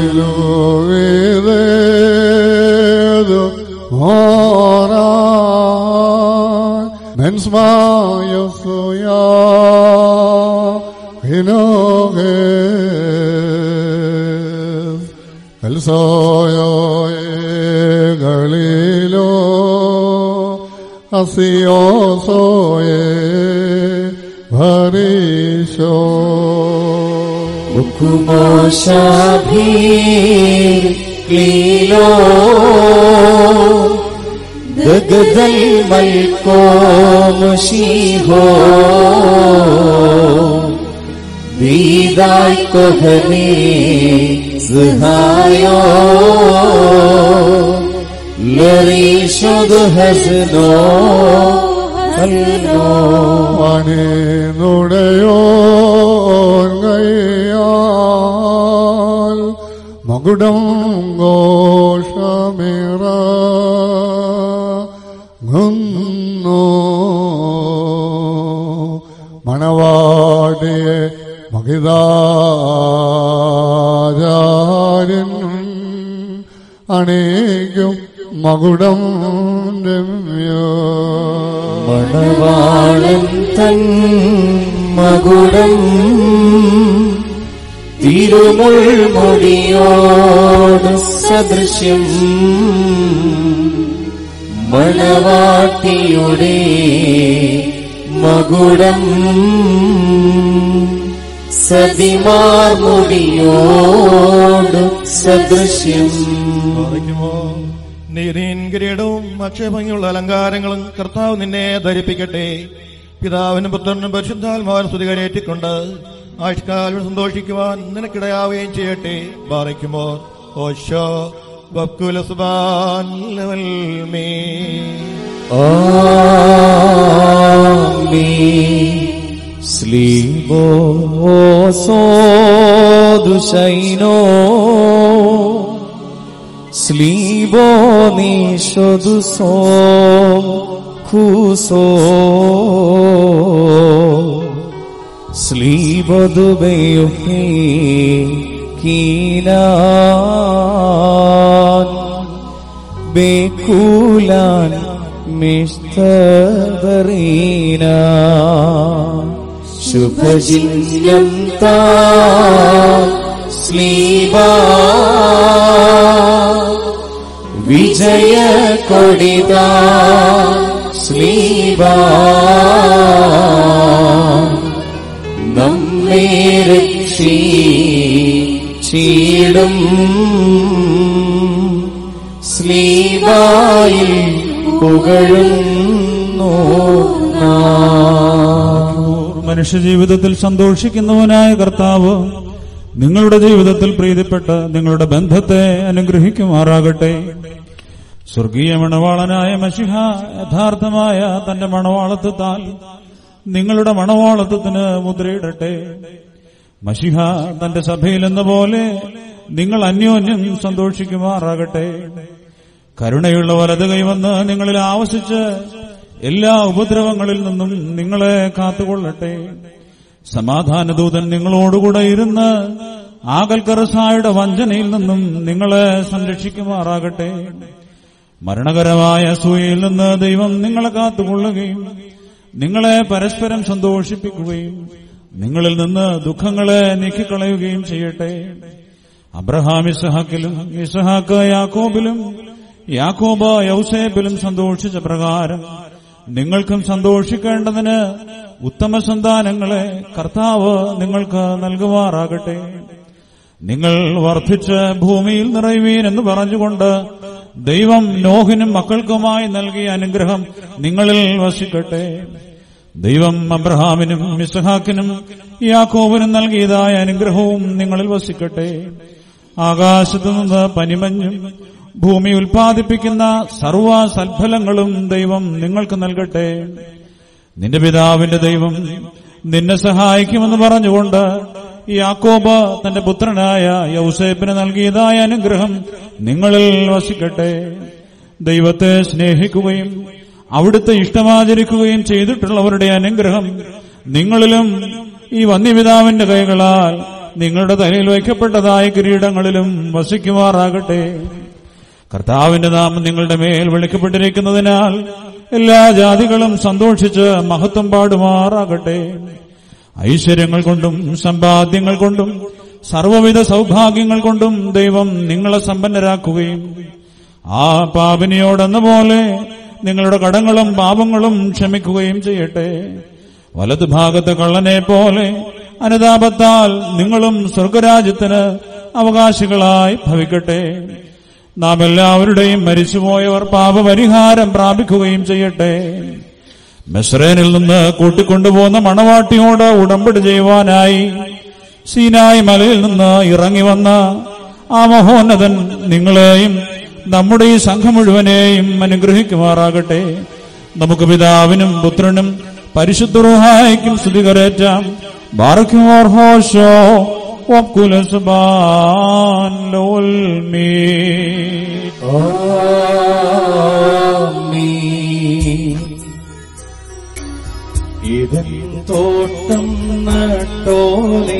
വേദോ ഓരാ മെൻസ്മായോ സോയാ ഹിനോഗേ എൽസോയോ ഗളിലോ അസിയോ സോയേ ഭരീശോ മുക്കുമോശാഭീർ ക്ലീലോ ദഗദൽ മൽക്കോമശീഹോ വീതായ് കൊഹനേ സഹായോ ലറീഷുദ് ഹസ്നോ ഹൽനോ നുടയോൽ മകുടം ഘോഷമേറ ഗുന്നോ മണവാടിയെ മഹിതാചാര്യൻ അണേകും മകുടം രമ്യോ മണവാളൻ തൻ മകുടം തിരുമുൾമുടിയോട് സദൃശ്യം മണവാട്ടിയുടെ മകുടം സതിമാർമുടിയോട് സദൃശ്യം പാറയ്ക്കുമോ നീതിൻ കിരീടവും അക്ഷയഭംഗിയുള്ള അലങ്കാരങ്ങളും കർത്താവ് നിന്നെ ധരിപ്പിക്കട്ടെ പിതാവിനും പുത്രനും പരിശുദ്ധാത്മാവിനും സ്തുതികരേറ്റിക്കൊണ്ട് ആഷ്കാലം സന്തോഷിക്കുവാൻ നിനക്കിടയാവുകയും ചെയ്യട്ടെ പാറയ്ക്കുമോ ഓശോ വക്കുലസുബാൻ ലെവൽ മേ സ്ലീബോസോദുശൈനോ സ്ലീബോ നീഷോദുസോ ഖുസോ സ്ലീബോദുബയുഹി കീനാൻ ബേക്കൂലാൻ മിസ്തബറീന ശുഭചിഹ്നം താ സ്ലീബ വിജയ കൊടിത സ്ലീബ നമ്മെ രക്ഷിച്ചിടുവാൻ ശീലം സ്ലീവായിൽ പുകഴുന്നു നാം. മനുഷ്യജീവിതത്തിൽ സന്തോഷിക്കുന്നവനായ കർത്താവ് നിങ്ങളുടെ ജീവിതത്തിൽ പ്രീതിപ്പെട്ട് നിങ്ങളുടെ ബന്ധത്തെ അനുഗ്രഹിക്കുമാറാകട്ടെ സ്വർഗീയ മണവാളനായ മഷിഹ യഥാർത്ഥമായ തന്റെ മണവാളത്വത്താൽ നിങ്ങളുടെ മണവാളത്വത്തിന് മുദ്രയിടട്ടെ മഷിഹ തന്റെ സഭയിൽ എന്ന പോലെ നിങ്ങൾ അന്യോന്യം സന്തോഷിക്കുമാറാകട്ടെ കരുണയുള്ള വലത് കൈവന്ന് നിങ്ങളിൽ ആവശിച്ച് എല്ലാ ഉപദ്രവങ്ങളിൽ നിന്നും നിങ്ങളെ കാത്തുകൊള്ളട്ടെ സമാധാനദൂതൻ നിങ്ങളോടുകൂടെ ഇരുന്ന് ആകൽക്കറസായുടെ വഞ്ചനയിൽ നിന്നും നിങ്ങളെ സംരക്ഷിക്കുമാറാകട്ടെ മരണകരമായ അസൂയയിൽ നിന്ന് ദൈവം നിങ്ങളെ കാത്തുകൊള്ളുകയും നിങ്ങളെ പരസ്പരം സന്തോഷിപ്പിക്കുകയും നിങ്ങളിൽ നിന്ന് ദുഃഖങ്ങളെ നീക്കിക്കളയുകയും ചെയ്യട്ടെ അബ്രഹാം ഇസഹാക്കിലും ഇസഹാക്ക് യാക്കോബിലും യാക്കോബ യൗസേബിലും സന്തോഷിച്ച പ്രകാരം നിങ്ങൾക്കും സന്തോഷിക്കേണ്ടതിന് ഉത്തമ സന്താനങ്ങളെ കർത്താവ് നിങ്ങൾക്ക് നൽകുമാറാകട്ടെ നിങ്ങൾ വർദ്ധിച്ച് ഭൂമിയിൽ നിറയുവീൻ എന്ന് പറഞ്ഞുകൊണ്ട് ദൈവം നോഹിനും മക്കൾക്കുമായി നൽകിയ അനുഗ്രഹം നിങ്ങളിൽ വസിക്കട്ടെ ദൈവം അബ്രഹാമിനും ഇസഹാക്കിനും യാക്കോബിനും നൽകിയതായ അനുഗ്രഹവും നിങ്ങളിൽ വസിക്കട്ടെ ആകാശത്തു നിന്ന് പനിമഞ്ഞും ഭൂമി ഉൽപ്പാദിപ്പിക്കുന്ന സർവ സൽഫലങ്ങളും ദൈവം നിങ്ങൾക്ക് നൽകട്ടെ നിന്റെ പിതാവിന്റെ ദൈവം നിന്നെ സഹായിക്കുമെന്ന് പറഞ്ഞുകൊണ്ട് യാക്കോബ് തന്റെ പുത്രനായ യൗസേപ്പിന് നൽകിയതായ അനുഗ്രഹം നിങ്ങളിൽ വസിക്കട്ടെ ദൈവത്തെ സ്നേഹിക്കുകയും അവിടുത്തെ ഇഷ്ടമാചരിക്കുകയും ചെയ്തിട്ടുള്ളവരുടെ അനുഗ്രഹം നിങ്ങളിലും ഈ വന്യപിതാവിന്റെ കൈകളാൽ നിങ്ങളുടെ തലയിൽ വയ്ക്കപ്പെട്ടതായ കിരീടങ്ങളിലും വസിക്കുമാറാകട്ടെ കർത്താവിന്റെ നാമം നിങ്ങളുടെ മേൽ വിളിക്കപ്പെട്ടിരിക്കുന്നതിനാൽ എല്ലാ ജാതികളും സന്തോഷിച്ച് മഹത്വം പാടുമാറാകട്ടെ ഐശ്വര്യങ്ങൾ കൊണ്ടും സമ്പാദ്യങ്ങൾ കൊണ്ടും സർവവിധ സൗഭാഗ്യങ്ങൾ കൊണ്ടും ദൈവം നിങ്ങളെ സമ്പന്നരാക്കുകയും ആ പാപിനിയോടെന്ന പോലെ നിങ്ങളുടെ കടങ്ങളും പാപങ്ങളും ക്ഷമിക്കുകയും ചെയ്യട്ടെ വലതുഭാഗത്ത് കള്ളനെ പോലെ അനുതാപത്താൽ നിങ്ങളും സ്വർഗരാജ്യത്തിന് അവകാശികളായി ഭവിക്കട്ടെ നാം എല്ലാവരുടെയും മരിച്ചുപോയവർ പാപപരിഹാരം പ്രാപിക്കുകയും ചെയ്യട്ടെ മെസ്രേനിൽ നിന്ന് കൂട്ടിക്കൊണ്ടുപോകുന്ന മണവാട്ടിയോട് ഉടമ്പടി ചെയ്യുവാനായി സീനായി മലയിൽ നിന്ന് ഇറങ്ങി വന്ന ആ മഹോന്നതൻ നിങ്ങളെയും നമ്മുടെ ഈ സംഘം മുഴുവനെയും അനുഗ്രഹിക്കുമാറാകട്ടെ നമുക്ക് പിതാവിനും പുത്രനും പരിശുദ്ധ റുഹായിക്കും സ്തുതികരേറ്റാം ബാറക്കുമോർ ഹോഷോ വക്കുലസുബാൻ ലോൽ മീ ഇതൻ തോട്ടം നട്ടോലേ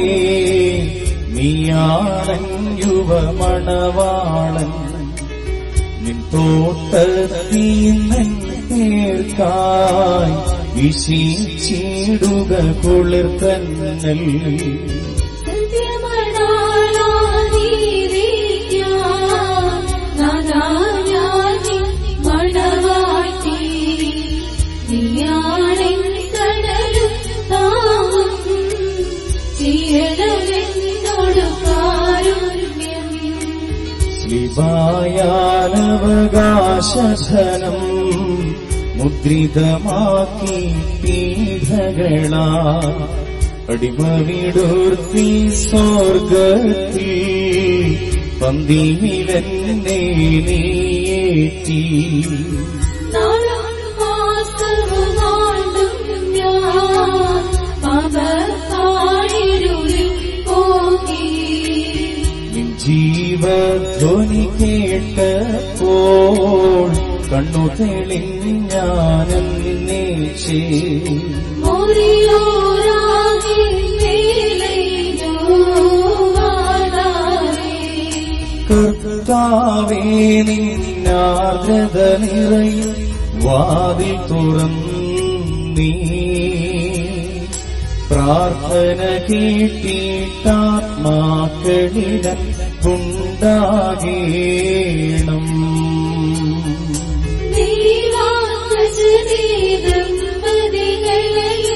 നീയാണൻ യുവമണവാളൻ നിൻ തോട്ടത്തീന്നൻ കേൾക്കായി വിശീച്ചിടുക കുളിർത്തന്നൽ സ്ലിബായാലവകാശധനം മുദ്രിതമാക്കി പീഠകളാ അടിമവിടൂർത്തി സ്വർഗത്തിൽ പന്തിയിലെന്നെ നീയേറ്റി നിൻ ജീവധ്വനി കേട്ടപ്പോൾ കണ്ണു തെളിഞ്ഞാനെന്നേച്ചേ കർത്താവേ നിന്നാർദ്രത നിറയും വാതിൽ തുറന്നീ പ്രാർത്ഥന കേട്ടിട്ടാത്മാക്കളിട ഉണ്ടാകേണം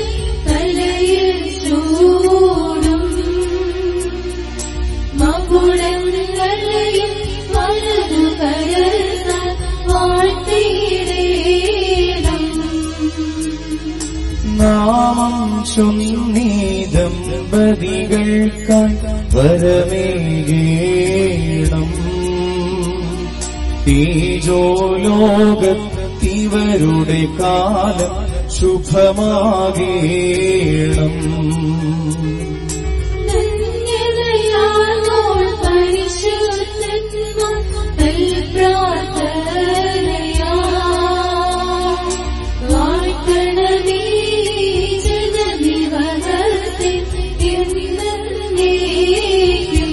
തലയിൽ ചൂടും മകുട ഞങ്ങൾക്കായി വരമേകേണം തീജോലോകത്തിവരുടെ കാലം ശുഭമാകേണം ധന്യതയാർന്നോൾ പരിശുദ്ധന്മാർ തൽപ്രാർത്ഥനയാ. വാഴ്ത്തണമേ ജനനിവഹത്തെ എന്നേക്കും.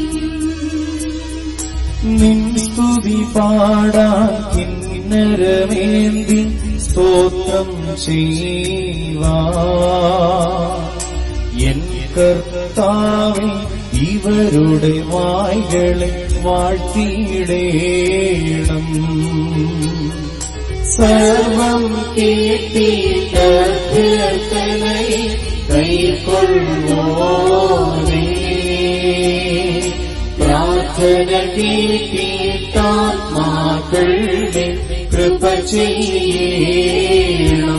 നിൻ സ്തുതി പാടാൻ കിന്നരമേന്തി സ്തോത്രം ചെയ്യുവാ എൻ കർത്താവെ ഇവരുടെ വായ്കളെ വാഴ്ത്തിയിടേണം സർവം കേട്ടിട്ട് കീർത്തനയെ കൈക്കൊള്ളുവോനേ പ്രാർത്ഥന കേട്ടിട്ടാത്മാക്കളുടെ കൃപ ചെയ്യണം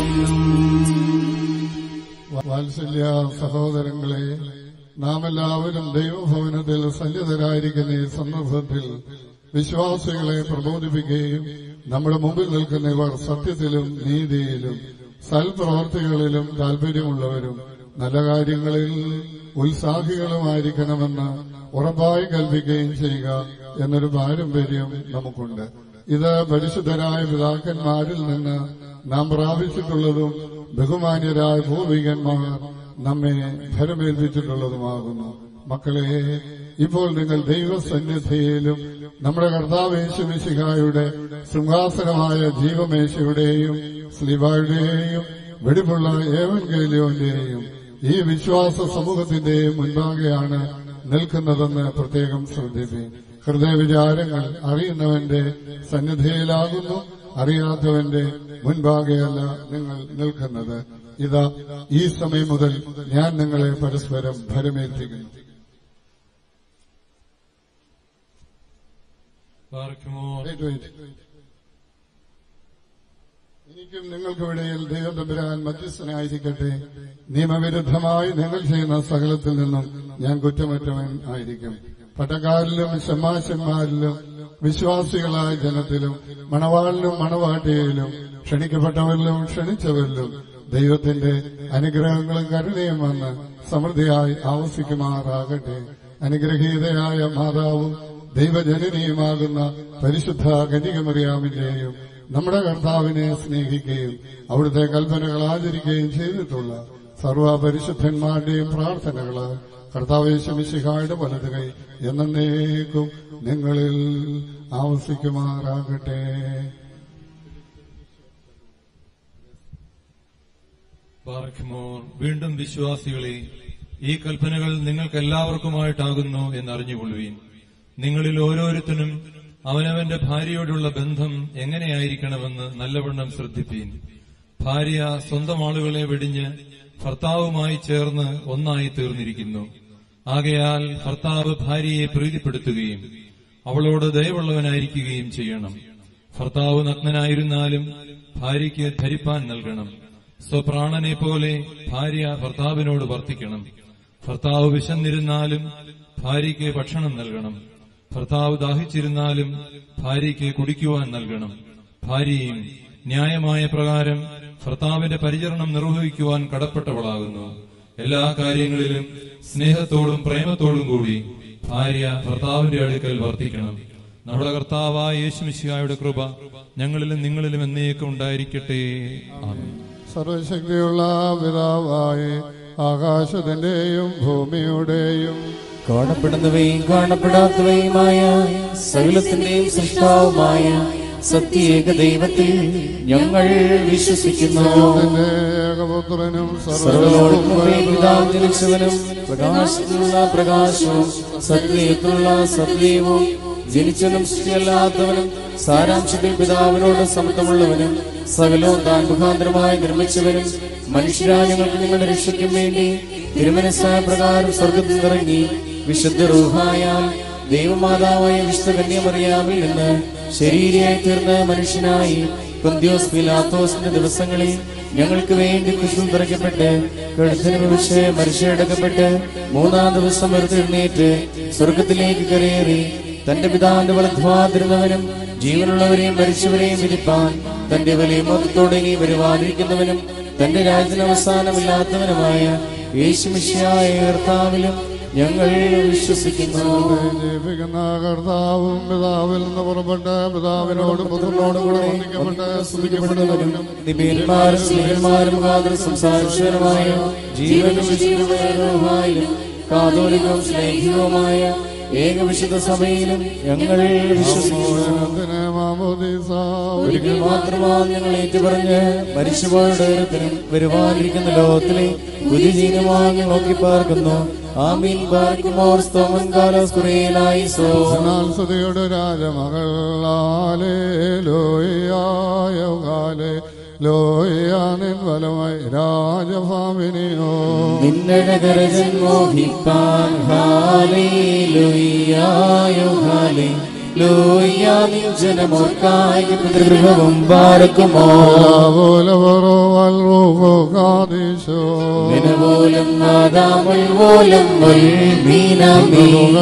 വാത്സല്യ സഹോദരങ്ങളെ നാം എല്ലാവരും ദൈവഭവനത്തിൽ സന്നിധരായിരിക്കുന്ന ഈ സന്ദർഭത്തിൽ വിശ്വാസികളെ പ്രബോധിപ്പിക്കുകയും നമ്മുടെ മുമ്പിൽ നിൽക്കുന്ന ഇവർ സത്യത്തിലും നീതിയിലും സൽപ്രവർത്തികളിലും താല്പര്യമുള്ളവരും നല്ല കാര്യങ്ങളിൽ ഉത്സാഹികളുമായിരിക്കണമെന്ന് ഉറപ്പായി കൽപ്പിക്കുകയും ചെയ്യുക എന്നൊരു പാരമ്പര്യം നമുക്കുണ്ട് ഇത് പരിശുദ്ധരായ പിതാക്കന്മാരിൽ നിന്ന് നാം പ്രാപിച്ചിട്ടുള്ളതും ബഹുമാന്യരായ പൂർവികന്മാർ നമ്മെ ഭരമേൽപ്പിച്ചിട്ടുള്ളതുമാകുന്നു മക്കളെ ഇപ്പോൾ നിങ്ങൾ ദൈവസന്നിധിയിലും നമ്മുടെ കർത്താവേശുമിശിഹായുടെ സിംഹാസനമായ ജീവമേശയുടെയും സ്ലിബായുടെയും വെടിപ്പുള്ള ഏവൻകേലിയോന്റെയും ഈ വിശ്വാസ സമൂഹത്തിന്റെയും മുൻപാകെയാണ് നിൽക്കുന്നതെന്ന് പ്രത്യേകം ശ്രദ്ധിപ്പി ഹൃദയവിചാരങ്ങൾ അറിയുന്നവന്റെ സന്നിധിയിലാകുന്നു അറിയാത്തവന്റെ മുൻപാകെയല്ല നിങ്ങൾ നിൽക്കുന്നത് ഇതാ ഈ സമയം മുതൽ ഞാൻ നിങ്ങളെ പരസ്പരം ഭരമേൽപ്പിക്കുന്നു Wait, wait. എനിക്കും നിങ്ങൾക്കിടയിൽ ദൈവതമ്പുരാൻ മധ്യസ്ഥനായിരിക്കട്ടെ നിയമവിരുദ്ധമായി നിങ്ങൾ ചെയ്യുന്ന സകലത്തിൽ നിന്നും ഞാൻ കുറ്റമറ്റവൻ ആയിരിക്കും പട്ടക്കാരിലും ഷമാശന്മാരിലും വിശ്വാസികളായ ജനത്തിലും മണവാളിലും മണവാട്ടിയിലും ക്ഷണിക്കപ്പെട്ടവരിലും ക്ഷണിച്ചവരിലും ദൈവത്തിന്റെ അനുഗ്രഹങ്ങളും കരുണയും വന്ന് സമൃദ്ധിയായി ആവസിക്കുമാറാകട്ടെ അനുഗ്രഹീതയായ മാതാവും ദൈവജനനിയുമാകുന്ന പരിശുദ്ധ കന്യകമറിയാമിന്റെയും നമ്മുടെ കർത്താവിനെ സ്നേഹിക്കുകയും അവിടുത്തെ കൽപ്പനകൾ ആചരിക്കുകയും ചെയ്തിട്ടുള്ള സർവ പരിശുദ്ധന്മാരുടെയും പ്രാർത്ഥനകള് കർത്താവേശമിശിഹായുടെ വലതുകൈ എന്നേക്കും നിങ്ങളിൽ ആവസിക്കുമാറാകട്ടെ ബാറഖ്മോർ വീണ്ടും വിശ്വാസികളെ ഈ കൽപ്പനകൾ നിങ്ങൾക്കെല്ലാവർക്കുമായിട്ടാകുന്നു എന്നറിഞ്ഞുകൊള്ളുവീൻ നിങ്ങളിൽ ഓരോരുത്തരും അവനവന്റെ ഭാര്യയോടുള്ള ബന്ധം എങ്ങനെയായിരിക്കണമെന്ന് നല്ലവണ്ണം ശ്രദ്ധിപ്പീൻ ഭാര്യ സ്വന്തം ആളുകളെ വെടിഞ്ഞ് ഭർത്താവുമായി ചേർന്ന് ഒന്നായി തീർന്നിരിക്കുന്നു ആകയാൽ ഭർത്താവ് ഭാര്യയെ പ്രീതിപ്പെടുത്തുകയും അവളോട് ദയവുള്ളവനായിരിക്കുകയും ചെയ്യണം ഭർത്താവ് നഗ്നനായിരുന്നാലും ഭാര്യയ്ക്ക് ധരിപ്പാൻ നൽകണം സ്വപ്രാണനെ പോലെ ഭാര്യ ഭർത്താവിനോട് വർത്തിക്കണം ഭർത്താവ് വിശന്നിരുന്നാലും ഭാര്യയ്ക്ക് ഭക്ഷണം നൽകണം ഭർത്താവ് ദാഹിച്ചിരുന്നാലും ഭാര്യയ്ക്ക് കുടിക്കുവാൻ നൽകണം ഭാര്യയും ന്യായമായ പ്രകാരം ഭർത്താവിന്റെ പരിചരണം നിർവഹിക്കുവാൻ കടപ്പെട്ടവളാകുന്നു എല്ലാ കാര്യങ്ങളിലും സ്നേഹത്തോടും പ്രേമത്തോടും കൂടി ഭാര്യ ഭർത്താവിന്റെ അടുക്കൽ വർത്തിക്കണം നമ്മുടെ കർത്താവായ യേശുമിശിഹായുടെ കൃപ ഞങ്ങളിലും നിങ്ങളിലും എന്നേക്കും ഉണ്ടായിരിക്കട്ടെ ആമേൻ സർവശക്തിയുള്ള പിതാവായ ആകാശത്തിന്റെയും ഭൂമിയുടെയും കാണപ്പെടുന്നവയും കാണപ്പെടാത്തവയുമായ സകലത്തിന്റെയും സൃഷ്ടാവുമായ സത്യേക ദൈവത്തിൽ ഞങ്ങൾ വിശ്വസിക്കുന്നു ദൈവത്തിന്റെ ഏകപുത്രനും സർവ്വലോകത്തിനും സർവ്വലോകവും പിതാവ് ജനിച്ചവനും പ്രകാശത്തിലുള്ള പ്രകാശവും സത്യത്തിലുള്ള സത്യവും ജനിച്ചവനും സൃഷ്ടിയല്ലാത്തവനും സാരാംശത്തിൽ പിതാവിനോട് സമത്വമുള്ളവനും സകലവും താൻ മുഖാന്തരമായി നിർമ്മിച്ചവനും മനുഷ്യരാജ്യങ്ങൾക്ക് നിങ്ങളുടെ രക്ഷയ്ക്കും വേണ്ടി തിരുമനസ്സായ പ്രകാരം സ്വർഗത്തിൽ നിറങ്ങി വിശുദ്ധ റൂഹായാൽ ദൈവമാതാവായ വിശുദ്ധ കന്യമറിയാമിൽ നിന്ന് ശരീരയായി തീർന്ന മനുഷ്യനായി പൊന്തിയോസ് പിലാത്തോസിന്റെ ദിവസങ്ങളിൽ ഞങ്ങൾക്ക് വേണ്ടി കുശും തുറയ്ക്കപ്പെട്ട് കഴുത്തിന് ഭവിഷ്യ മരിച്ചെടുക്കപ്പെട്ട് മൂന്നാം ദിവസം വെറുതെഴുന്നേറ്റ് സ്വർഗത്തിലേക്ക് കരയേറി തന്റെ പിതാവിന്റെ വളർത്തുവാതിരുന്നവനും ജീവനുള്ളവരെയും മരിച്ചവരെയും വിധിപ്പാൻ തന്റെ വലിയ മതത്തോടെ ഇനി വരുവാതിരിക്കുന്നവനും തന്റെ രാജ്യത്തിന് അവസാനമില്ലാത്തവനുമായ യേശുമിഷ്യായ കർത്താവിലും ഞങ്ങൾ വിശ്വസിക്കുന്നു ജീവിക്കുന്ന കർത്താവും പിതാവിൽ നിന്ന് പുറപ്പെട്ട പിതാവിനോടും പുത്രനോടും കൂടെ വന്ദിക്കപ്പെട്ട് സ്തുതിക്കപ്പെടുന്നവനും നിബിയന്മാരും സ്ത്രീയന്മാരും മുഖാന്തരം സംസാരിച്ചവരുമായ ജീവനും വിശുദ്ധമായാലും കാതോലികവും സ്നേഹികവുമായ ഏകവിശുദ്ധ സഭയിലും ഞങ്ങൾ വിശ്വസിക്കുന്നു ഒരിക്കൽ മാത്രമാണ് ഞങ്ങൾ ഏറ്റുപറഞ്ഞ് മരിച്ചുപോയുടെ ഉയരത്തിനും വരുവാനിരിക്കുന്ന ലോകത്തിലെ പുതിജീനമായി ഞങ്ങൾ നോക്കി പാർക്കുന്നു ആമീൻ ബാർക്കുമോർ സ്തോമൻ കാലോസ് കുറേലായി സോ എന്നാൽ സ്തുതിയുടെ രാജമകൾ ലോയായ കാലേ ലോയാനിൻ ഫലമായി രാജഭാമിനിയോ നിന്നഴകരജൻ മോഹിപ്പാൻ ഹാലേ ലുയ്യായോ ഹാലേ ലുയ്യാ നിൻ ജനമോർക്കായി പിതൃഗൃഹവും ബാരക്കുമോ മിനവോലം നാദാമുൽ വോലം മുൽ മീനാമീ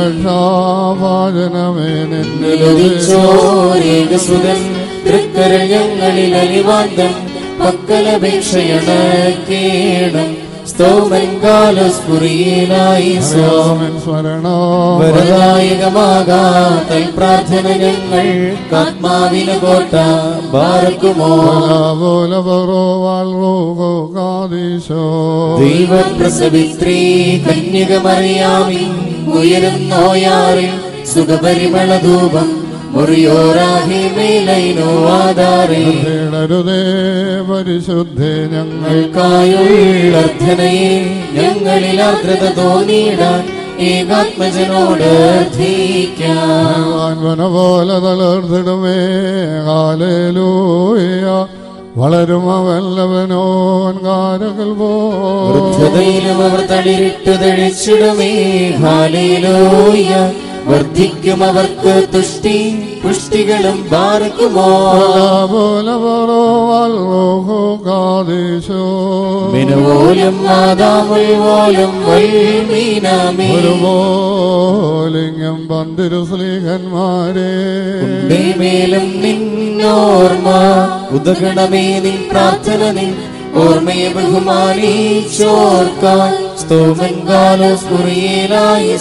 നിലവിച്ചോരേകസുതൻ തൃക്കരൾ ഞങ്ങളിൽ അലിവാന്തം പക്കലപേക്ഷയണ കേണം സ്തോമൻ കാലസ്പുറിയിലായി വരദായകമാകാത്ത പ്രാർത്ഥന ഞങ്ങൾ ആത്മാവിന് കോട്ട ബാരക്കുമോ ദൈവപ്രസവിത്രീ കന്യകമറിയാമി ഉയരുന്നോയാറിൽ സുഖപരിമളധൂപം മുറിയോറാഹി മേലൈനോ ആധാരേ രുതേ പരിശുദ്ധേ ഞങ്ങൾ ഞങ്ങൾക്കായുള്ളർത്ഥനയെ ഞങ്ങളിൽ ആർദ്രത തോന്നിയിടാൻ ഏകാത്മജനോട് അർത്ഥിക്കാം വന പോലെ തളർത്തിടുമേ കാലൂയ വളരും അവല്ലവനോൻ കാരകൾ വൃദ്ധതയിലും അവർ തളിരിട്ട് തഴിച്ചിടുമേ ഹാലേലൂയ വർദ്ധിക്കും അവർക്ക് തുഷ്ടി പുഷ്ടികളും ബാറക്കുമോ മിനുവോലും മാതാമുൽ പോലും വൽമീനാമേ ഒരുപോലിംഗം പന്തിരു സ്ലീഹന്മാരെ മേലും നിന്നോർമ്മ ഉദകണമേ നിൻ പ്രാർത്ഥന നിൻ ഓർമ്മയെ ബഹുമാനിച്ചോർക്കാൻ സ്തോമൻ കാലോസ് കുറിയേലായി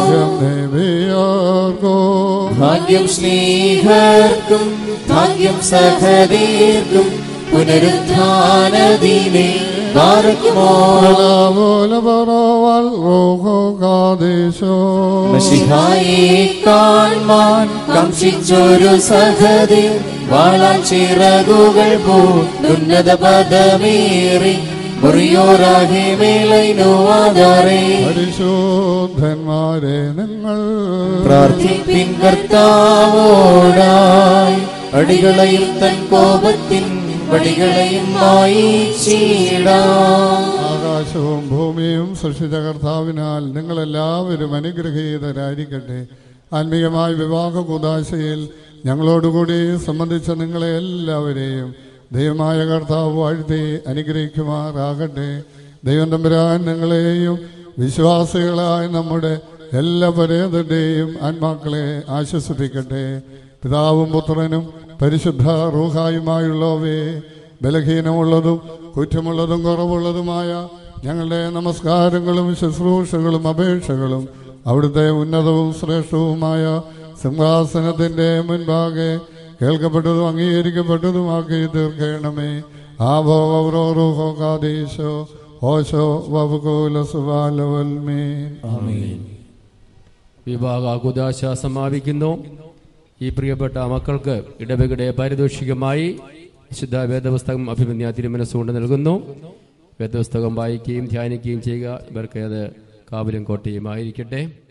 ഭാഗ്യം സ്നേഹർക്കും ഭാഗ്യം സഹതീർക്കും പുനരുദ്ധാനദീനെ പാർക്കുമോ മഷിഹായെ കാൺമാൻ കംഷിച്ചൊരു സഹതി വാളാൻ ചിറകുകൾ പോ ഉന്നത പദമേറി മുറിയോറാകെ മേലൈനോ ആധാരേ പരിശോധന്മാരെ നിങ്ങൾ പ്രാർത്ഥിപ്പിൻ കർത്താവോടായി അടികളെയും തൻ കോപത്തിൻ വടികളെയും മായിച്ചിടാം ആകാശവും ഭൂമിയും സൃഷ്ടിച്ച കർത്താവിനാൽ നിങ്ങളെല്ലാവരും അനുഗ്രഹീതരായിരിക്കട്ടെ ആത്മീയമായ വിവാഹ കുദാശയിൽ ഞങ്ങളോടുകൂടി സംബന്ധിച്ച നിങ്ങളെ എല്ലാവരെയും ദൈവമായ കർത്താവ് വാഴ്ത്തി അനുഗ്രഹിക്കുമാറാകട്ടെ ദൈവം തമ്പുരാൻ നിങ്ങളെയും വിശ്വാസികളായ നമ്മുടെ എല്ലാ പരേതന്റെയും ആത്മാക്കളെ ആശ്വസിപ്പിക്കട്ടെ പിതാവും പുത്രനും പരിശുദ്ധ റൂഹായുമായുള്ളവേ ബലഹീനമുള്ളതും കുറ്റമുള്ളതും കുറവുള്ളതുമായ ഞങ്ങളുടെ നമസ്കാരങ്ങളും ശുശ്രൂഷകളും അപേക്ഷകളും അവിടുത്തെ ഉന്നതവും ശ്രേഷ്ഠവുമായ സിംഹാസനത്തിന്റെ മുൻപാകെ കേൾക്കപ്പെട്ടതും അംഗീകരിക്കപ്പെട്ടതുമാക്കി തീർക്കണമേ ആഭോ ഔറോഹോ കാദീശോ ഓശോ വബുകൂല സുബാലവൽമീൻ വിവാഹ കുദാശ സമാപിക്കുന്നു ഈ പ്രിയപ്പെട്ട മക്കൾക്ക് ഇടവകയുടെ പാരിതോഷികമായി വിശുദ്ധ വേദപുസ്തകം അഭിമന്യ തിരുമനസ്സുകൊണ്ട് നൽകുന്നു വേദപുസ്തകം വായിക്കുകയും ധ്യാനിക്കുകയും ചെയ്യുക ഇവർക്ക് അത് കാവലും കോട്ടയുമായിരിക്കട്ടെ